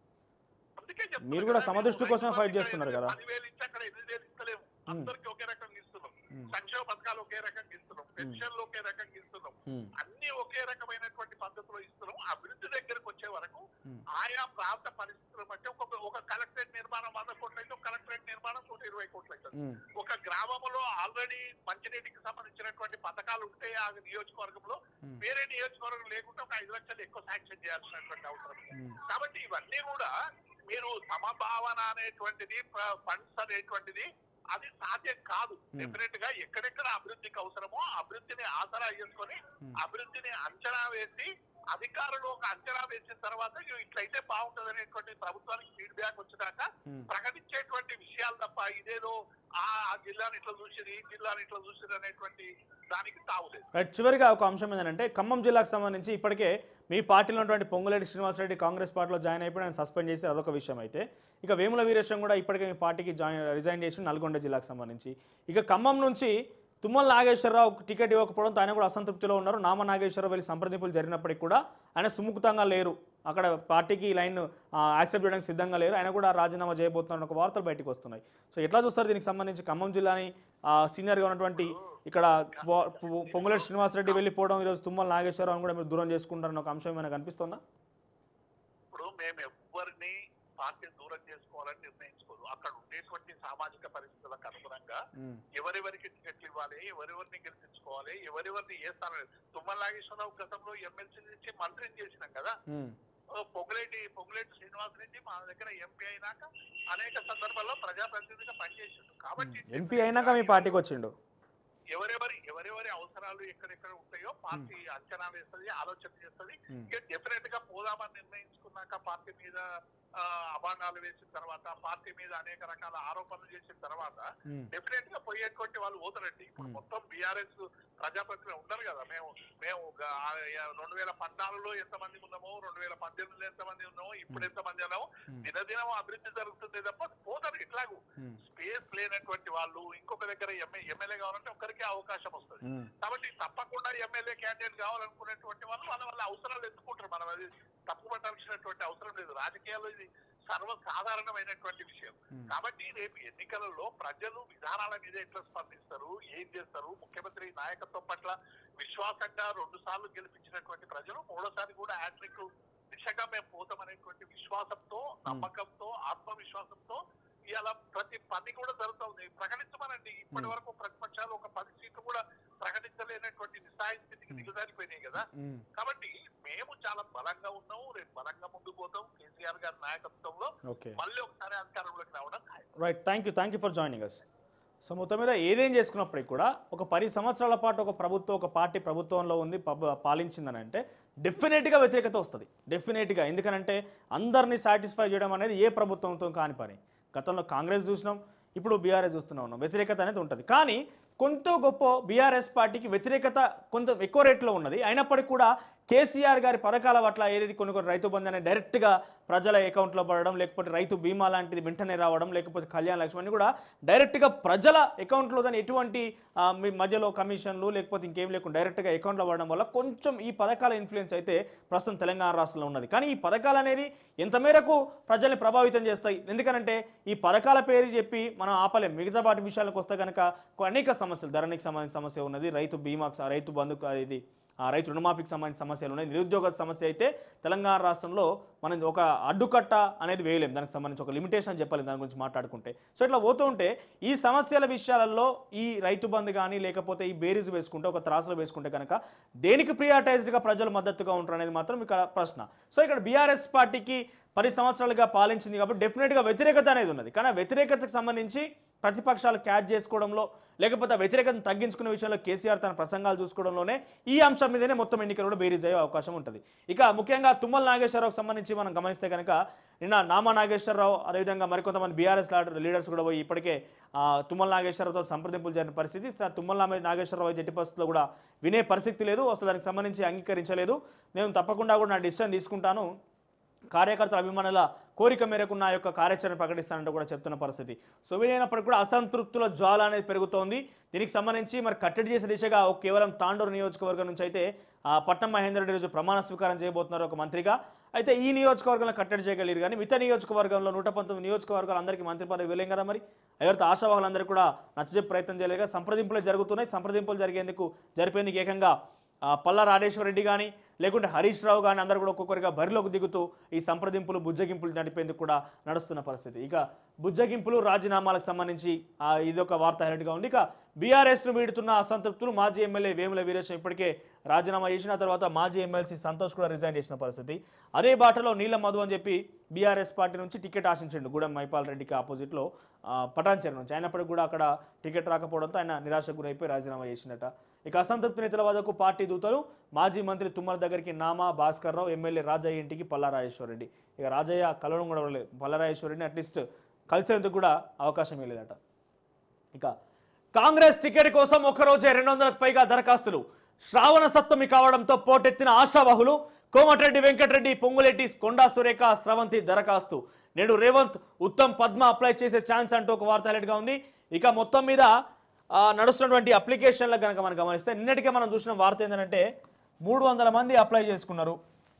Speaker 2: అందుకే చెప్తున్నా
Speaker 1: మీరు కూడా
Speaker 2: కదా,
Speaker 1: సమదృష్టి
Speaker 2: రైతు
Speaker 1: కోసమే
Speaker 2: బంధు
Speaker 1: fight
Speaker 2: ఇక్కడ
Speaker 1: చేస్తున్నారు
Speaker 2: ఎనిమిది-
Speaker 1: కదా.
Speaker 2: పదివేలు ఇచ్చి అక్కడ ఎనిమిది వేలు ఇస్తలేము అందరికి ఒకే రకంగా ఇస్తున్నాం
Speaker 1: ఉమ్,
Speaker 2: సంక్షేమ పథకాలు ఒకే రకంగా ఇస్తున్నాం పెన్షన్లు ఒకే రకంగా ఇస్తున్నాం
Speaker 1: ఉమ్,
Speaker 2: అన్ని ఒకే రకమైనటువంటి పద్ధతిలో ఇస్తున్నాం అభివృద్ధి దగ్గరకు వచ్చే వరకు
Speaker 1: Hmm.
Speaker 2: ఆయా ప్రాంత పరిస్థితులు బట్టి ఒక ఒక కలెక్టరేట్ నిర్మాణం వంద కోట్లు అయితే ఒక కలెక్టరేట్ నిర్మాణం నూట ఇరవై కోట్లు అవుతుంది
Speaker 1: ఉమ్,
Speaker 2: ఒక గ్రామంలో ఆల్రెడీ మంచినీటికి సంబంధించినటువంటి పథకాలు ఉంటే ఆ నియోజకవర్గంలో
Speaker 1: Hmm.
Speaker 2: వేరే నియోజకవర్గం లేకుండా ఒక ఐదు లక్షలు ఎక్కువ శాంక్షన్ చేయాల్సినటువంటి అవసరం ఉంది.
Speaker 1: ఉమ్,
Speaker 2: కాబట్టి ఇవన్నీ కూడా మీరు సమభావన అనేటువంటిది ఫండ్స్ అనేటువంటిది అది సాధ్యం కాదు
Speaker 1: Hmm.
Speaker 2: డెఫినెట్ గా ఎక్కడెక్కడ అభివృద్ధికి అవసరమో ఆ అభివృద్ధిని ఆసరా చేసుకొని
Speaker 1: Hmm.
Speaker 2: అభివృద్ధిని అంచనా వేసి అధికారులు ఒక అంచనా వేసిన తర్వాత ఇగో ఇట్లయితే బాగుంటది అనేటువంటి ప్రభుత్వానికి ఫీడ్బ్యాక్ వచ్చినాక
Speaker 1: ఉమ్.
Speaker 2: ప్రకటించేటువంటి విషయాలు తప్ప ఇదేదో ఆ ఆ జిల్లాని ఇట్లా చూసిరు ఈ జిల్లాని ఇట్లా చూసిరు అనేటువంటి దానికి తావులేదు
Speaker 1: రైట్ చివరిగా ఒక అంశం ఏంటంటే ఖమ్మం జిల్లాకు సంబంధించి ఇప్పటికే మీ పార్టీలో ఉన్నటువంటి పొంగులేటి శ్రీనివాసరెడ్డి కాంగ్రెస్ పార్టీలో జాయిన్ అయిపోయి ఆయన సస్పెండ్ చేసి అదొక విషయం అయితే ఇక వేముల వీరేశం కూడా ఇప్పటికే మీ పార్టీకి జాయిన్ రిజైన్ చేసి నల్గొండ జిల్లాకు సంబంధించి ఇక ఖమ్మం నుంచి తుమ్మల నాగేశ్వరరావు టికెట్ ఇవ్వకపోవడంతో ఆయన కూడా అసంతృప్తిలో ఉన్నారు నామ నాగేశ్వరరావు వెళ్ళి సంప్రదింపులు జరిగినప్పటికీ కూడా ఆయన సుముఖతంగా లేరు అక్కడ పార్టీకి ఈ లైన్ యాక్సెప్ట్ చేయడానికి సిద్ధంగా లేరు ఆయన కూడా రాజీనామా చేయబోతున్న ఒక వార్తలు బయటకు వస్తున్నాయి సో ఎట్లా చూస్తారు దీనికి సంబంధించి ఖమ్మం జిల్లాని ఆ, సీనియర్గా ఉన్నటువంటి ఇక్కడ పొ- పొ- పొంగులేటి శ్రీనివాసరెడ్డి వెళ్ళిపోవడం ఈరోజు తుమ్మల నాగేశ్వరరావు కూడా మీరు దూరం చేసుకుంటారన్న ఒక అంశం ఏమైనా కనిపిస్తుందా
Speaker 2: ఇప్పుడు మేము ఎవ్వరిని పార్టీని దూరం చేసుకోవాలని నిర్ణయించుకోదు అక్కడ ఉండేటువంటి సామాజిక పరిస్థితులకు అనుగుణంగా
Speaker 1: ఉమ్,
Speaker 2: ఎవరెవరికి టికెట్లు ఇవ్వాలి ఎవరెవరిని గెలిపించుకోవాలి ఎవరెవరిని ఏ స్థానం తుమ్మల నాగేశ్వరరావు గతంలో ఎమ్మెల్సీ నుంచి మంత్రిని చేసినాం కదా
Speaker 1: ఉమ్,
Speaker 2: ఓ పొంగులేటి పొంగులేటి శ్రీనివాస్ రెడ్డి మా దగ్గర ఎంపీ అయినాక అనేక సందర్భాల్లో ప్రజాప్రతినిధిగా పనిచేసిండు కాబట్టి
Speaker 1: ఎంపీ అయినాక మీ పార్టీకి వచ్చిండు
Speaker 2: ఎవరెవరి ఎవరెవరి అవసరాలు ఎక్కడెక్కడ ఉంటాయో పార్టీ అంచనా వేస్తుంది ఆలోచన చేస్తుంది
Speaker 1: ఉమ్,
Speaker 2: ఇక డెఫినెట్ గా పోదామని నిర్ణయించుకున్నాక పార్టీ మీద ఆ, అభాండాలు వేసిన తర్వాత పార్టీ మీద అనేక రకాల ఆరోపణలు చేసిన తర్వాత
Speaker 1: ఉమ్,
Speaker 2: డెఫినెట్ గా పోయేటువంటి వాళ్ళు పోతారండి ఇప్పుడు
Speaker 1: Hmm.
Speaker 2: మొత్తం బీఆర్ఎస్ ప్రజాప్రతినిధులు ఉండరు కదా మేము మేము ఒక ఆ- ఆ రెండు వేల పద్నాలుగులో ఎంత మంది ఉన్నామో రెండు వేల పద్దెనిమిదిలో ఎంత మంది ఉన్నామో ఇప్పుడు ఎంత మంది ఉన్నామో
Speaker 1: Hmm.
Speaker 2: దినదినం అభివృద్ధి జరుగుతుంది తప్ప పోతారు ఇట్లాగూ
Speaker 1: ఉమ్,
Speaker 2: స్పేస్ లేనటువంటి వాళ్ళు ఇంకొక దగ్గర ఎమ్మె ఎమ్మెల్యే కావాలంటే ఒక్కరికే అవకాశం వస్తుంది
Speaker 1: ఉమ్,
Speaker 2: కాబట్టి తప్పకుండా ఎమ్మెల్యే క్యాండిడేట్ కావాలనుకునేటువంటి వాళ్ళు వాళ్ళ వాళ్ళ అవసరాలు ఎత్తుకుంటారు మనం అది తప్పు పట్టాల్సినటువంటి అవసరం లేదు రాజకీయాల్లో ఇది సర్వసాధారణమైనటువంటి విషయం
Speaker 1: ఉమ్.
Speaker 2: కాబట్టి రేపు ఎన్నికలలో ప్రజలు విధానాల మీద ఎట్లా స్పందిస్తారు ఏం చేస్తారు ముఖ్యమంత్రి నాయకత్వం పట్ల విశ్వాసంగా రెండు సార్లు గెలిపించినటువంటి ప్రజలు మూడోసారి కూడా హ్యాట్రిక్ దిశగా మేము పోతామనేటువంటి విశ్వాసంతో నమ్మకంతో ఆత్మవిశ్వాసంతో ఇవాళ ప్రతి పని కూడా జరుగుతుంది ప్రకటించమనండి ఇప్పటి వరకు ప్రతిపక్షాలు ఒక పది సీట్లు కూడా ప్రకటించలేనటువంటి నిస్సాయ స్థితికి దిగజారిపోయినాయి కదా
Speaker 1: ఉమ్.
Speaker 2: కాబట్టి మేము చాలా బలంగా ఉన్నాము రేపు బలంగా ముందుకు పోతాం కేసీఆర్ గారి నాయకత్వంలో
Speaker 1: ఓకే
Speaker 2: మళ్ళీ ఒకసారి అధికారంలోకి రావడం ఖాయం.
Speaker 1: Right thank you thank you for joining us so మొత్తం మీద ఏదేం చేసుకున్నప్పటికీ కూడా ఒక పది సంవత్సరాల పాటు ఒక ప్రభుత్వం ఒక పార్టీ ప్రభుత్వంలో ఉంది పబ్- పాలించిందని అంటే డెఫినెట్గా వ్యతిరేకత వస్తుంది డెఫినెట్గా ఎందుకనంటే అందరినీ సాటిస్ఫై చేయడం అనేది ఏ ప్రభుత్వంతో కాని పని గతంలో కాంగ్రెస్ చూసినాం ఇప్పుడు బీఆర్ఎస్ చూస్తూనే ఉన్నాం వ్యతిరేకత అనేది ఉంటుంది కానీ కొంత గొప్ప బీఆర్ఎస్ పార్టీకి వ్యతిరేకత కొంత ఎక్కువ రేట్లో ఉన్నది అయినప్పటికీ కూడా కేసీఆర్ గారి పథకాల పట్ల ఏదైతే కొన్ని కొన్ని రైతు బంధు అనేది డైరెక్ట్గా ప్రజల అకౌంట్లో పడడం లేకపోతే రైతు బీమా లాంటిది వెంటనే రావడం లేకపోతే కళ్యాణ లక్ష్మి అన్ని కూడా డైరెక్ట్గా ప్రజల అకౌంట్లో దాని ఎటువంటి ఆ, మీ మధ్యలో కమిషన్లు లేకపోతే ఇంకేం లేకుండా డైరెక్ట్గా అకౌంట్లో పడడం వల్ల కొంచెం ఈ పథకాల ఇన్ఫ్లుయెన్స్ అయితే ప్రస్తుతం తెలంగాణ రాష్ట్రంలో ఉన్నది కానీ ఈ పథకాలు అనేది ఎంత మేరకు ప్రజల్ని ప్రభావితం చేస్తాయి ఎందుకనంటే ఈ పథకాల పేరు చెప్పి మనం ఆపలేం మిగతా వాటి విషయాలకు వస్తే కనుక అనేక సమస్యలు ధరణికి సంబంధించిన సమస్య ఉన్నది రైతు బీమా రైతు బంధు ఇది ఆ రైతు రుణమాఫీకి సంబంధించిన సమస్యలు ఉన్నాయి నిరుద్యోగ సమస్య అయితే తెలంగాణ రాష్ట్రంలో మనం ఒక అడ్డుకట్ట అనేది వేయలేం దానికి సంబంధించి ఒక లిమిటేషన్ అని చెప్పలేం దాని గురించి మాట్లాడుకుంటే సో ఇట్లా పోతూ ఉంటే ఈ సమస్యల విషయాలలో ఈ రైతు బంధు కానీ లేకపోతే ఈ బేరీజ్ వేసుకుంటే ఒక త్రాసులు వేసుకుంటే కనుక దేనికి ప్రియాటైజ్డ్గా ప్రజలు మద్దతుగా ఉంటారు అనేది మాత్రం ఇక్కడ ప్రశ్న సో ఇక్కడ బీఆర్ఎస్ పార్టీకి పది సంవత్సరాలుగా పాలించింది కాబట్టి డెఫినెట్గా వ్యతిరేకత అనేది ఉన్నది కానీ ఆ వ్యతిరేకతకు సంబంధించి ప్రతిపక్షాలు క్యాచ్ చేసుకోవడంలో లేకపోతే ఆ వ్యతిరేకతను తగ్గించుకునే విషయంలో కేసీఆర్ తన ప్రసంగాలు చూసుకోవడంలోనే ఈ అంశం మీదనే మొత్తం ఎన్నికలు కూడా బేరీజ్ అయ్యే అవకాశం ఉంటుంది ఇక ముఖ్యంగా తుమ్మల నాగేశ్వరరావుకు సంబంధించి మనం గమనిస్తే కనుక నిన్న నామా నాగేశ్వరరావు అదేవిధంగా మరికొంతమంది బీఆర్ఎస్ లీడర్స్ కూడా పోయి ఇప్పటికే ఆ, తుమ్మల నాగేశ్వరరావుతో సంప్రదింపులు జరిగిన పరిస్థితి స- తుమ్మల నాగ- నాగేశ్వరరావు అయితే ఎట్టి పరిస్థితుల్లో కూడా వినే పరిస్థితి లేదు అసలు దానికి సంబంధించి అంగీకరించలేదు నేను తప్పకుండా కూడా నా డిసిషన్ తీసుకుంటాను కార్యకర్తల అభిమానుల కోరిక మేరకు నా యొక్క కార్యాచరణ ప్రకటిస్తానంటూ కూడా చెప్తున్న పరిస్థితి సో వీలైనప్పటికీ కూడా అసంతృప్తుల జ్వాల అనేది పెరుగుతోంది దీనికి సంబంధించి మరి కట్టడి చేసే దిశగా ఒక కేవలం తాండూరు నియోజకవర్గం నుంచి అయితే ఆ, పట్నం మహేందర్ రెడ్డి రోజు ప్రమాణ స్వీకారం చేయబోతున్నారు ఒక మంత్రిగా అయితే ఈ నియోజకవర్గంలో కట్టడి చేయగలిగారు కానీ మిగతా నియోజకవర్గంలో నూట పంతొమ్మిది నియోజకవర్గాలు అందరికీ మంత్రి పదవి ఇవ్వలేం కదా మరి ఎవరితో ఆశావాహులందరూ కూడా నచ్చజెప్పే ప్రయత్నం చేయలేక సంప్రదింపులు జరుగుతున్నాయి సంప్రదింపులు జరిగేందుకు జరిపేందుకు ఏకంగా ఆ, పల్లా రాజేశ్వర రెడ్డి కానీ లేకుంటే హరీష్ రావు కానీ అందరూ కూడా ఒక్కొక్కరిగా బరిలోకి దిగుతూ ఈ సంప్రదింపులు బుజ్జగింపులు నడిపేందుకు కూడా నడుస్తున్న పరిస్థితి ఇక బుజ్జగింపులు రాజీనామాలకు సంబంధించి ఆ, ఇదొక వార్త హైలైట్గా ఉంది ఇక బీఆర్ఎస్ను వీడుతున్న అసంతృప్తులు మాజీ ఎమ్మెల్యే వేముల వీరేశం ఇప్పటికే రాజీనామా చేసిన తర్వాత మాజీ ఎమ్మెల్సీ సంతోష్ కూడా రిజైన్ చేసిన పరిస్థితి అదే బాటలో నీల మధు అని చెప్పి బీఆర్ఎస్ పార్టీ నుంచి టికెట్ ఆశించండు గూడెం మైపాల్ రెడ్డికి ఆపోజిట్లో పటాన్చేరు నుంచి అయినప్పటికీ కూడా అక్కడ టికెట్ రాకపోవడంతో ఆయన నిరాశకు గురైపోయి రాజీనామా చేసినట ఇక అసంతృప్తి నేతల వద్దకు పార్టీ దూతలు మాజీ మంత్రి తుమ్మల దగ్గరికి నామా భాస్కర్ రావు ఎమ్మెల్యే రాజయ్య ఇంటికి పల్లారాజేశ్వరరెడ్డి ఇక రాజయ్య కలవడం కూడా లేదు పల్లారాజేశ్వరరెడ్డిని అట్లీస్ట్ కలిసేందుకు కూడా అవకాశం లేదట ఇక కాంగ్రెస్ టికెట్ కోసం ఒకరోజే రెండు వందలకు పైగా దరఖాస్తులు శ్రావణ సప్తమి కావడంతో పోటెత్తిన ఆశావహులు కోమటిరెడ్డి వెంకటరెడ్డి పొంగులెట్టి కొండా సురేఖ స్రవంతి దరఖాస్తు నేడు రేవంత్ ఉత్తమ్ పద్మ అప్లై చేసే ఛాన్స్ అంటూ ఒక వార్త హైలైట్గా ఉంది ఇక మొత్తం మీద ఆ, నడుస్తున్నటువంటి అప్లికేషన్ల కనుక మనం గమనిస్తే నిన్నటికే మనం చూసిన వార్త ఏంటంటే మూడు వందల మంది అప్లై చేసుకున్నారు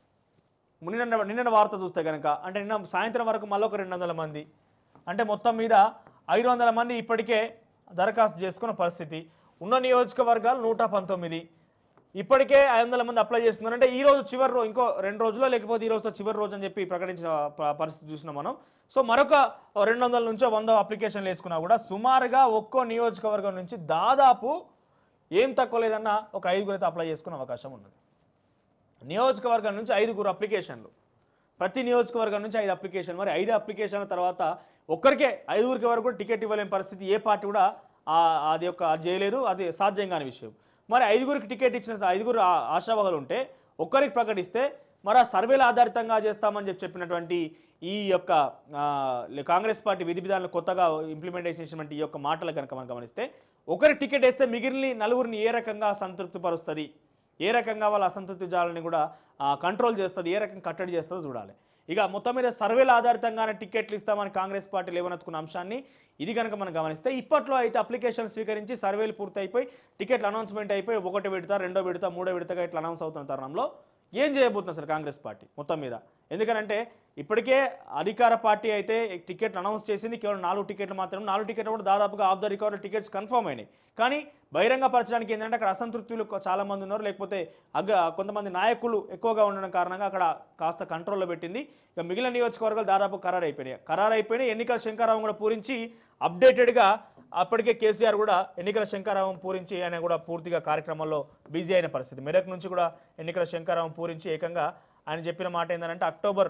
Speaker 1: నిన్న నిన్న వార్త చూస్తే కనుక అంటే నిన్న సాయంత్రం వరకు మళ్ళీ ఒక రెండు వందల మంది అంటే మొత్తం మీద ఐదు వందల మంది ఇప్పటికే దరఖాస్తు చేసుకున్న పరిస్థితి ఉన్న నియోజకవర్గాలు నూట పంతొమ్మిది ఇప్పటికే ఐదు వందల మంది అప్లై చేస్తున్నారు అంటే ఈ రోజు చివరి రోజు ఇంకో రెండు రోజుల్లో లేకపోతే ఈ రోజుతో చివరి రోజు అని చెప్పి ప్రకటించిన ప- పరిస్థితి చూసినాం మనం సో మరొక రెండు వందల నుంచి వంద అప్లికేషన్లు వేసుకున్నా కూడా సుమారుగా ఒక్కో నియోజకవర్గం నుంచి దాదాపు ఏం తక్కువ లేదన్నా ఒక ఐదుగురు అయితే అప్లై చేసుకునే అవకాశం ఉన్నది నియోజకవర్గం నుంచి ఐదుగురు అప్లికేషన్లు ప్రతి నియోజకవర్గం నుంచి ఐదు అప్లికేషన్ మరి ఐదు అప్లికేషన్ల తర్వాత ఒక్కరికే ఐదుగురికి వరకు కూడా టికెట్ ఇవ్వలేని పరిస్థితి ఏ పార్టీ కూడా ఆ- అది యొక్క అది చేయలేదు అది సాధ్యం కాని విషయం మరి ఐదుగురికి టికెట్ ఇచ్చిన స- ఐదుగురు ఆ- ఆశావాహులు ఉంటే ఒక్కరికి ప్రకటిస్తే మరి ఆ సర్వేల ఆధారితంగా చేస్తామని చెప్పి చెప్పినటువంటి ఈ యొక్క ఆ, లే- కాంగ్రెస్ పార్టీ విధి విధానాలు కొత్తగా ఇంప్లిమెంటేషన్ చేసినటువంటి ఈ యొక్క మాటలు కనుక మనం గమనిస్తే ఒకరికి టికెట్ వేస్తే మిగిలిన నలుగురిని ఏ రకంగా సంతృప్తిపరుస్తుంది ఏ రకంగా వాళ్ళ అసంతృప్తి జాలని కూడా ఆ, కంట్రోల్ చేస్తుంది ఏ రకంగా కట్టడి చేస్తుందో చూడాలి ఇక మొత్తం మీద సర్వేల ఆధారితంగానే టికెట్లు ఇస్తామని కాంగ్రెస్ పార్టీ లేవనెత్తుకున్న అంశాన్ని ఇది కనుక మనం గమనిస్తే ఇప్పట్లో అయితే అప్లికేషన్ స్వీకరించి సర్వేలు పూర్తయిపోయి టికెట్లు అనౌన్స్మెంట్ అయిపోయి ఒకటి విడత రెండో విడత మూడో విడతగా ఇట్లా అనౌన్స్ అవుతున్న తరుణంలో ఏం చేయబోతుంది అసలు కాంగ్రెస్ పార్టీ మొత్తం మీద ఎందుకనంటే ఇప్పటికే అధికార పార్టీ అయితే టికెట్లు అనౌన్స్ చేసింది కేవలం నాలుగు టికెట్లు మాత్రమే నాలుగు టికెట్లు కూడా దాదాపుగా off the record tickets confirm అయినాయి కానీ బహిరంగపరచడానికి ఏంటంటే అక్కడ అసంతృప్తులు కొ- చాలా మంది ఉన్నారు లేకపోతే అగ్గ కొంతమంది నాయకులు ఎక్కువగా ఉండడం కారణంగా అక్కడ కాస్త కంట్రోల్లో పెట్టింది ఇక మిగిలిన నియోజకవర్గాలు దాదాపు ఖరారు అయిపోయినాయి ఖరారు అయిపోయినాయి ఎన్నికల శంకారావం కూడా పూరించి అప్డేటెడ్గా అప్పటికే కేసీఆర్ కూడా ఎన్నికల శంకారావం పూరించి ఆయన కూడా పూర్తిగా కార్యక్రమాల్లో బిజీ అయిన పరిస్థితి మెదక్ నుంచి కూడా ఎన్నికల శంకారావం పూరించి ఏకంగా ఆయన చెప్పిన మాట ఏంటంటే అక్టోబర్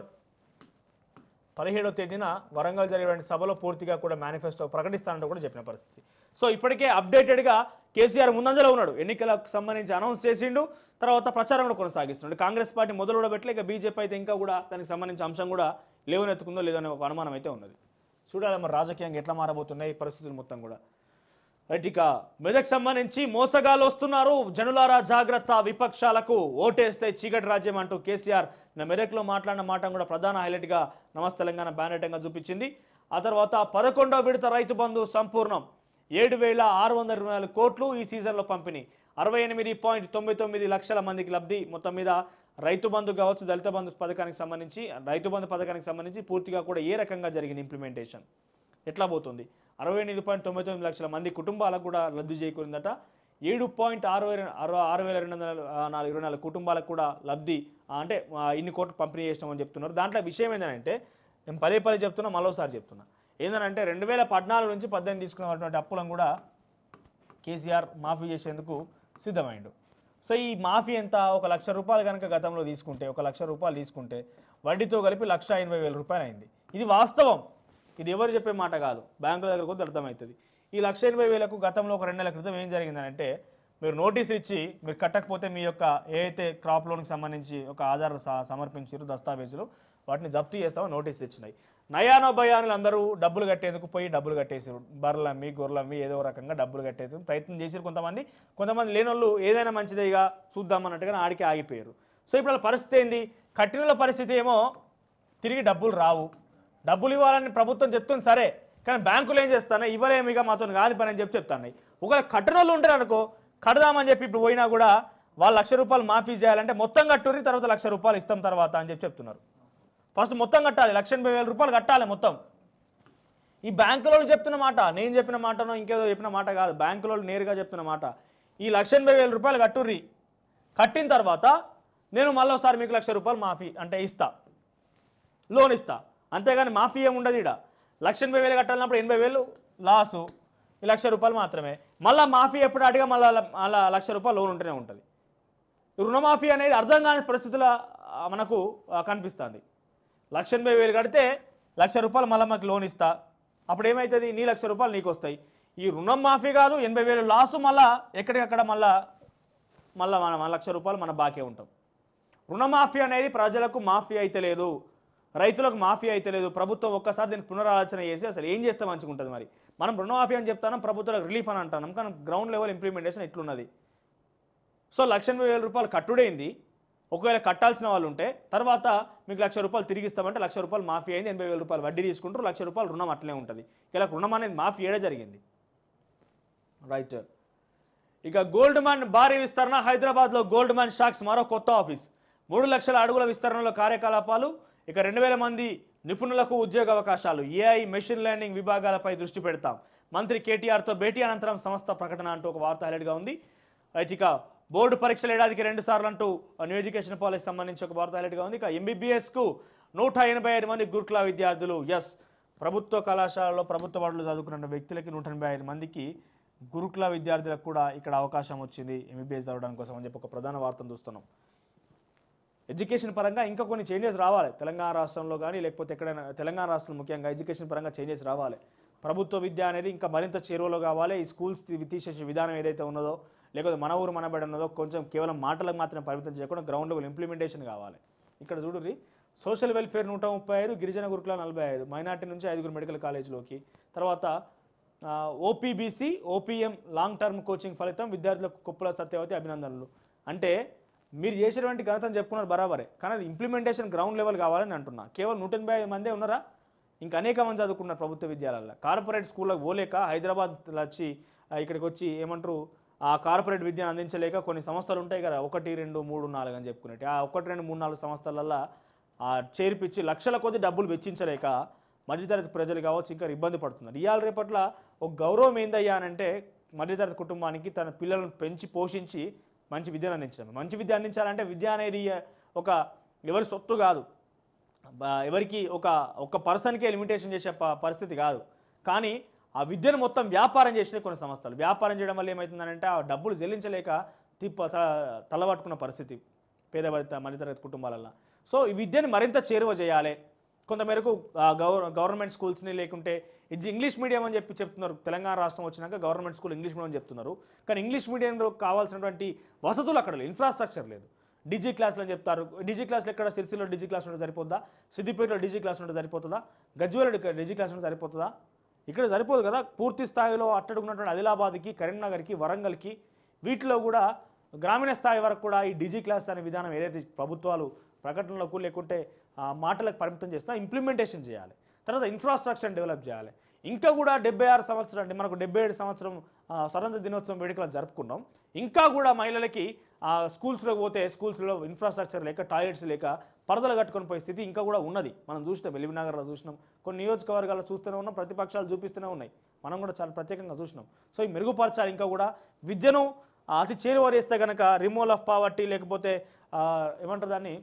Speaker 1: పదిహేడవ తేదీన వరంగల్ జరిగిన సభలో పూర్తిగా కూడా మేనిఫెస్టో ప్రకటిస్తానంటూ కూడా చెప్పిన పరిస్థితి సో ఇప్పటికే అప్డేటెడ్గా కేసీఆర్ ముందంజలో ఉన్నాడు ఎన్నికలకు సంబంధించి అనౌన్స్ చేసిండు తర్వాత ప్రచారం కూడా కొనసాగిస్తున్నాడు కాంగ్రెస్ పార్టీ మొదలు కూడా పెట్టలే ఇక బీజేపీ అయితే ఇంకా కూడా దానికి సంబంధించిన అంశం కూడా లేవనెత్తుకుందో లేదో అనే ఒక అనుమానం అయితే ఉన్నది చూడాలి మరి రాజకీయంగా ఎట్లా మారబోతున్నాయి ఈ పరిస్థితులు మొత్తం కూడా రైట్ ఇక మెదక్ సంబంధించి మోసగాలు వస్తున్నారు జనులారా జాగ్రత్త విపక్షాలకు ఓటేస్తే చీకటి రాజ్యం అంటూ కేసీఆర్ నా మెదక్లో మాట్లాడిన మాట కూడా ప్రధాన హైలైట్గా నమస్తే తెలంగాణ బ్యానెటంగా చూపించింది ఆ తర్వాత పదకొండవ విడత రైతు బంధు సంపూర్ణం ఏడు వేల ఆరు వందల ఇరవై నాలుగు కోట్లు ఈ సీజన్లో పంపిణీ అరవై ఎనిమిది పాయింట్ తొమ్మిది తొమ్మిది లక్షల మందికి లబ్ధి మొత్తం మీద రైతు బంధు కావచ్చు దళిత బంధు పథకానికి సంబంధించి రైతు బంధు పథకానికి సంబంధించి పూర్తిగా కూడా ఏ రకంగా జరిగింది ఇంప్లిమెంటేషన్ ఎట్లా పోతుంది అరవై ఎనిమిది పాయింట్ తొంభై తొమ్మిది లక్షల మంది కుటుంబాలకు కూడా లబ్ధి చేకూరిందట ఏడు పాయింట్ ఆరు వేల అరవై ఆరు వేల రెండు వందల ఆ, నాలుగు ఇరవై నాలుగు కుటుంబాలకు కూడా లబ్ధి ఆ, అంటే ఆ, ఇన్ని కోట్లు పంపిణీ చేసినామని చెప్తున్నారు దాంట్లో విషయం ఏంటంటే నేను పదే పదే చెప్తున్నా మరోసారి చెప్తున్నా ఏంటంటే రెండు వేల పద్నాలుగు నుంచి పద్దెనిమిది తీసుకున్నటువంటి అప్పులను కూడా కేసీఆర్ మాఫీ చేసేందుకు సిద్ధమైండు సో ఈ మాఫీ ఎంత ఒక లక్ష రూపాయలు కనుక గతంలో తీసుకుంటే ఒక లక్ష రూపాయలు తీసుకుంటే వడ్డీతో కలిపి లక్ష ఎనభై వేల రూపాయలు అయింది ఇది వాస్తవం ఇది ఎవరు చెప్పే మాట కాదు బ్యాంకుల దగ్గర కొద్ది అర్థమవుతుంది ఈ లక్ష ఎనభై వేలకు గతంలో ఒక రెండు నెలల క్రితం ఏం జరిగిందంటే మీరు నోటీస్ ఇచ్చి మీరు కట్టకపోతే మీ యొక్క ఏ అయితే క్రాప్ లోన్కి సంబంధించి ఒక ఆధార్ స- సమర్పించారు దస్తావేజులు వాటిని జప్తు చేస్తామని నోటీస్ ఇచ్చినాయి నయానో భయానులు అందరూ డబ్బులు కట్టేందుకు పోయి డబ్బులు కట్టేసారు బర్రెలు అమ్మి గొర్రెలు అమ్మి ఏదో ఒక రకంగా డబ్బులు కట్టేసి ప్రయత్నం చేసారు కొంతమంది కొంతమంది లేనోళ్ళు ఏదైనా మంచిదే ఇక చూద్దామన్నట్టుగా ఆడికి ఆగిపోయారు సో ఇప్పుడు వాళ్ళ పరిస్థితి ఏంది కట్టిన వాళ్ళ పరిస్థితి ఏమో తిరిగి డబ్బులు రావు డబ్బులు ఇవ్వాలని ప్రభుత్వం చెప్తుంది సరే కానీ బ్యాంకులు ఏం చేస్తానే ఇవ్వలేము ఇక మాతో కాని పని అని చెప్పి చెప్తాయి ఒకవేళ కట్టిన వాళ్ళు ఉంటారు అనుకో కడదామని చెప్పి ఇప్పుడు పోయినా కూడా వాళ్ళు లక్ష రూపాయలు మాఫీ చేయాలంటే మొత్తం కట్టుర్రి తర్వాత లక్ష రూపాయలు ఇస్తాం తర్వాత అని చెప్పి చెప్తున్నారు ఫస్ట్ మొత్తం కట్టాలి లక్ష ఎనభై వేల రూపాయలు కట్టాలి మొత్తం ఈ బ్యాంకులో చెప్తున్న మాట నేను చెప్పిన మాటనో ఇంకేదో చెప్పిన మాట కాదు బ్యాంకులో నేరుగా చెప్తున్న మాట ఈ లక్ష ఎనభై వేల రూపాయలు కట్టుర్రి కట్టిన తర్వాత నేను మళ్ళీ ఒకసారి మీకు లక్ష రూపాయలు మాఫీ అంటే ఇస్తా లోన్ ఇస్తా అంతేగాని మాఫీ ఏమి ఉండదు ఇక్కడ లక్ష ఎనభై వేలు కట్టాలన్నప్పుడు ఎనభై వేలు లాసు ఈ లక్ష రూపాయలు మాత్రమే మళ్ళీ మాఫీ ఎప్పుడు అడిగా మళ్ళీ అలా లక్ష రూపాయలు లోన్ ఉంటూనే ఉంటుంది ఈ రుణమాఫీ అనేది అర్థం కాని పరిస్థితుల ఆ, మనకు ఆ, కనిపిస్తుంది లక్ష ఎనభై వేలు కడితే లక్ష రూపాయలు మళ్ళీ మాకు లోన్ ఇస్తా అప్పుడు ఏమవుతుంది నీ లక్ష రూపాయలు నీకు వస్తాయి ఈ రుణం మాఫీ కాదు ఎనభై వేలు లాసు మళ్ళా ఎక్కడికక్కడ మళ్ళా మళ్ళీ మన మన లక్ష రూపాయలు మన బాకీ ఉంటాం రుణమాఫీ అనేది ప్రజలకు మాఫీ అయితే లేదు రైతులకు మాఫీ అయితే లేదు ప్రభుత్వం ఒక్కసారి దీన్ని పునరాలోచన చేసి అసలు ఏం చేస్తే మంచిగా ఉంటుంది మరి మనం రుణమాఫీ అని చెప్తాను ప్రభుత్వాలకు రిలీఫ్ అని అంటాను కానీ గ్రౌండ్ లెవెల్ ఇంప్లిమెంటేషన్ ఎట్లున్నది సో లక్ష ఎనభై వేల రూపాయలు కట్టుడైంది ఒకవేళ కట్టాల్సిన వాళ్ళు ఉంటే తర్వాత మీకు లక్ష రూపాయలు తిరిగి ఇస్తామంటే లక్ష రూపాయలు మాఫీ అయింది ఎనభై వేల రూపాయలు వడ్డీ తీసుకుంటారు లక్ష రూపాయలు రుణం అట్లే ఉంటుంది ఇలా రుణం అనేది మాఫీ ఏడే జరిగింది రైట్ ఇక గోల్డ్ మ్యాన్ భారీ విస్తరణ హైదరాబాద్లో గోల్డ్ మ్యాన్ షాక్స్ మరో కొత్త ఆఫీస్ మూడు లక్షల అడుగుల విస్తరణలో కార్యకలాపాలు ఇక రెండు వేల మంది నిపుణులకు ఉద్యోగ అవకాశాలు ఏఐ మెషిన్ లెర్నింగ్ విభాగాలపై దృష్టి పెడతాం మంత్రి కేటీఆర్తో భేటీ అనంతరం సంస్థ ప్రకటన అంటూ ఒక వార్త హైలైట్గా ఉంది రైట్ ఇక బోర్డు పరీక్షలు ఏడాదికి రెండు సార్లు అంటూ న్యూ ఎడ్యుకేషన్ పాలసీ సంబంధించి ఒక వార్త హైలైట్గా ఉంది ఇక ఎంబీబీఎస్కు నూట ఎనభై ఐదు మంది గురుకుల విద్యార్థులు ఎస్ ప్రభుత్వ కళాశాలలో ప్రభుత్వ బడులు చదువుకున్న వ్యక్తులకి నూట ఎనభై ఐదు మందికి గురుకుల విద్యార్థులకు కూడా ఇక్కడ అవకాశం వచ్చింది ఎంబీబీఎస్ చదవడానికి కోసం అని చెప్పి ఒక ప్రధాన వార్తను చూస్తున్నాం ఎడ్యుకేషన్ పరంగా ఇంకా కొన్ని చేంజెస్ రావాలి తెలంగాణ రాష్ట్రంలో కానీ లేకపోతే ఎక్కడైనా తెలంగాణ రాష్ట్రంలో ముఖ్యంగా ఎడ్యుకేషన్ పరంగా చేంజెస్ రావాలి ప్రభుత్వ విద్య అనేది ఇంకా మరింత చేరువలో కావాలి ఈ స్కూల్స్ తీ- తీసేసే విధానం ఏదైతే ఉన్నదో లేకపోతే మన ఊరు మన బడి ఉన్నదో కొంచెం కేవలం మాటలకు మాత్రమే పరిమితం చేయకుండా గ్రౌండ్ లెవెల్ ఇంప్లిమెంటేషన్ కావాలి ఇక్కడ చూడుర్రి సోషల్ వెల్ఫేర్ నూట ముప్పై ఐదు గిరిజన గురుకుల నలభై ఐదు మైనార్టీ నుంచి ఐదుగురు మెడికల్ కాలేజీలోకి తర్వాత ఓపీబీసీ ఓపీఎం లాంగ్ టర్మ్ కోచింగ్ ఫలితం విద్యార్థులకు కుప్పల సత్యవతి అభినందనలు అంటే మీరు చేసినటువంటి ఘనతను చెప్పుకున్నారు బరాబరే కానీ అది ఇంప్లిమెంటేషన్ గ్రౌండ్ లెవెల్ కావాలని అంటున్నా కేవలం నూట ఎనభై ఐదు మందే ఉన్నారా ఇంకా అనేక మంది చదువుకున్నారు ప్రభుత్వ విద్యాలయాల్లో కార్పొరేట్ స్కూళ్ళకి పోలేక హైదరాబాద్ వచ్చి ఆ, ఇక్కడికి వచ్చి ఏమంటారు ఆ కార్పొరేట్ విద్యను అందించలేక కొన్ని సంస్థలు ఉంటాయి కదా ఒకటి రెండు మూడు నాలుగు అని చెప్పుకునేటి ఆ ఒకటి రెండు మూడు నాలుగు సంస్థలల్లో ఆ చేర్పించి లక్షల కొద్ది డబ్బులు వెచ్చించలేక మధ్యతరగతి ప్రజలు కావచ్చు ఇంకా ఇబ్బంది పడుతున్నారు ఇవాళ రేపట్ల ఒక గౌరవం ఏందయ్యా అని అంటే మధ్యతరగతి కుటుంబానికి తన పిల్లలను పెంచి పోషించి మంచి విద్యను అందించడం మంచి విద్య అందించాలంటే విద్య అనేది ఒక ఎవరి సొత్తు కాదు బ- ఎవరికి ఒక ఒక పర్సన్కే లిమిటేషన్ చేసే ప- పరిస్థితి కాదు కానీ ఆ విద్యను మొత్తం వ్యాపారం చేసిన కొన్ని సంస్థలు వ్యాపారం చేయడం వల్ల ఏమవుతుందంటే ఆ డబ్బులు చెల్లించలేక తిప్ప త- తలబట్టుకున్న పరిస్థితి పేద వర్గ- మధ్యతరగతి కుటుంబాలల్లో సో ఈ విద్యను మరింత చేరువ చేయాలి కొంతమేరకు ఆ, గవర్ గవర్నమెంట్ స్కూల్స్ని లేకుంటే ఇది ఇంగ్లీష్ మీడియం అని చెప్పి చెప్తున్నారు తెలంగాణ రాష్ట్రం వచ్చినాక గవర్నమెంట్ స్కూల్ ఇంగ్లీష్ మీడియం అని చెప్తున్నారు కానీ ఇంగ్లీష్ మీడియంలో కావాల్సినటువంటి వసతులు అక్కడ లేదు ఇన్ఫ్రాస్ట్రక్చర్ లేదు డిజీ క్లాసులు అని చెప్తారు డిజీ క్లాసులు ఎక్కడ సిరిసిలో డిజీ క్లాస్ ఉంటే సరిపోద్దా సిద్దిపేటలో డిజీ క్లాస్ ఉంటే సరిపోతుందా గజ్వేల్లో డిజీ క్లాస్ ఉంటే సరిపోతుందా ఇక్కడ సరిపోదు కదా పూర్తి స్థాయిలో అట్టడుగున్నటువంటి ఆదిలాబాద్కి కరీంనగర్కి వరంగల్కి వీటిలో కూడా గ్రామీణ స్థాయి వరకు కూడా ఈ డిజీ క్లాస్ అనే విధానం ఏదైతే ప్రభుత్వాలు ప్రకటనలకు లేకుంటే ఆ మాటలకు పరిమితం చేసినా ఇంప్లిమెంటేషన్ చేయాలి తర్వాత ఇన్ఫ్రాస్ట్రక్చర్ డెవలప్ చేయాలి ఇంకా కూడా డెబ్బై ఆరు సంవత్సరం అంటే మనకు డెబ్బై ఏడు సంవత్సరం ఆ, స్వతంత్ర దినోత్సవం వేడుకలు జరుపుకున్నాం ఇంకా కూడా మహిళలకి ఆ, స్కూల్స్లోకి పోతే స్కూల్స్లో ఇన్ఫ్రాస్ట్రక్చర్ లేక టాయిలెట్స్ లేక పరదలు కట్టుకొని పోయే స్థితి ఇంకా కూడా ఉన్నది మనం చూసినాం ఎలిమినగర్లో చూసినాం కొన్ని నియోజకవర్గాల్లో చూస్తూనే ఉన్నాం ప్రతిపక్షాలు చూపిస్తూనే ఉన్నాయి మనం కూడా చాలా ప్రత్యేకంగా చూసినాం సో ఈ మెరుగుపరచాలి ఇంకా కూడా విద్యను ఆ, అతి చేరువ చేస్తే కనుక రిమూవల్ ఆఫ్ పావర్టీ లేకపోతే ఆ, ఏమంటారు దాన్ని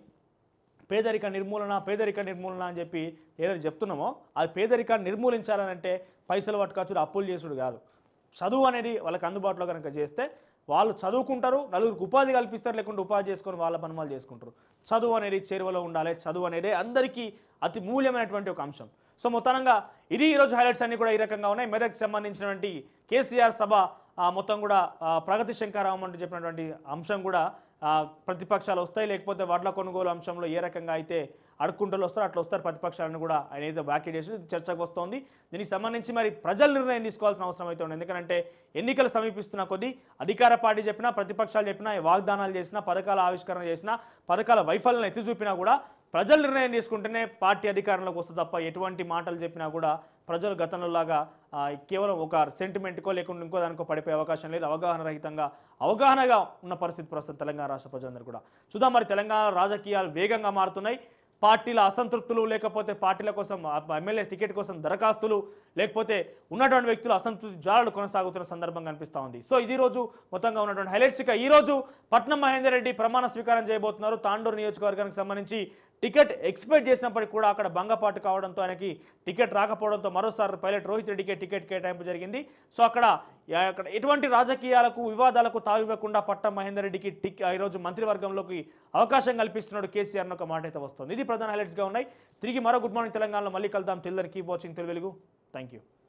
Speaker 1: పేదరిక నిర్మూలన పేదరిక నిర్మూలన అని చెప్పి ఏదైతే చెప్తున్నామో అది పేదరికాన్ని నిర్మూలించాలని అంటే పైసలు పట్టుకొచ్చుడు అప్పులు చేసుడు కాదు చదువు అనేది వాళ్ళకి అందుబాటులో కనుక చేస్తే వాళ్ళు చదువుకుంటారు నలుగురికి ఉపాధి కల్పిస్తారు లేకుంటే ఉపాధి చేసుకొని వాళ్ళ పనులు చేసుకుంటారు చదువు అనేది చేరువలో ఉండాలి చదువు అనేది అందరికీ అతి మూల్యమైనటువంటి ఒక అంశం సో మొత్తంగా ఇది ఈరోజు హైలైట్స్ అన్ని కూడా ఈ రకంగా ఉన్నాయి మెదక్కి సంబంధించినటువంటి కేసీఆర్ సభ ఆ, మొత్తం కూడా ఆ, ప్రగతి శంకారావం అంటూ చెప్పినటువంటి అంశం కూడా ఆ, ప్రతిపక్షాలు వస్తాయి లేకపోతే వడ్ల కొనుగోలు అంశంలో ఏ రకంగా అయితే అడుక్కుంటూ వస్తారో అట్లా వస్తారు ప్రతిపక్షాలను కూడా ఆయన ఏదో వ్యాఖ్య చేసి ఇది చర్చకు వస్తోంది దీనికి సంబంధించి మరి ప్రజలు నిర్ణయం తీసుకోవాల్సిన అవసరం అయితే ఉంది ఎందుకంటే ఎన్నికలు సమీపిస్తున్న కొద్దీ అధికార పార్టీ చెప్పినా ప్రతిపక్షాలు చెప్పినా వాగ్దానాలు చేసినా పథకాల ఆవిష్కరణ చేసినా పథకాల వైఫల్యం ఎత్తి చూపినా కూడా ప్రజలు నిర్ణయం తీసుకుంటేనే పార్టీ అధికారంలోకి వస్తుంది తప్ప ఎటువంటి మాటలు చెప్పినా కూడా ప్రజలు గతంలో లాగా ఆ, కేవలం ఒక సెంటిమెంట్కో లేకుండా ఇంకో దానికో పడిపోయే అవకాశం లేదు అవగాహన రహితంగా అవగాహనగా ఉన్న పరిస్థితి ప్రస్తుతం తెలంగాణ రాష్ట్ర ప్రజలందరూ కూడా చూద్దాం మరి తెలంగాణ రాజకీయాలు వేగంగా మారుతున్నాయి పార్టీల అసంతృప్తులు లేకపోతే పార్టీల కోసం ఆ ఎమ్మెల్యే టికెట్ కోసం దరఖాస్తులు లేకపోతే ఉన్నటువంటి వ్యక్తులు అసంతృప్తి జాలలు కొనసాగుతున్న సందర్భం కనిపిస్తూ ఉంది సో ఇది రోజు మొత్తంగా ఉన్నటువంటి హైలైట్స్ ఇక ఈ రోజు పట్నం మహేందర్ రెడ్డి ప్రమాణ స్వీకారం చేయబోతున్నారు తాండూరు నియోజకవర్గానికి సంబంధించి టికెట్ ఎక్స్పెక్ట్ చేసినప్పటికీ కూడా అక్కడ భంగపాటు కావడంతో ఆయనకి టికెట్ రాకపోవడంతో మరోసారి పైలట్ రోహిత్ రెడ్డికి టికెట్ కేటాయింపు జరిగింది సో అక్కడ యా- అక్కడ ఎటువంటి రాజకీయాలకు వివాదాలకు తావివ్వకుండా పట్నం మహేందర్ రెడ్డికి టిక్ ఈరోజు మంత్రివర్గంలోకి అవకాశం కల్పిస్తున్నాడు కేసీఆర్ అన్న ఒక మాట అయితే వస్తుంది ఇది ప్రధాన హైలైట్స్గా ఉన్నాయి తిరిగి మరో గుడ్ మార్నింగ్ తెలంగాణలో మళ్ళీ కలుద్దాం టిల్లర్ keep watching Telugu thank you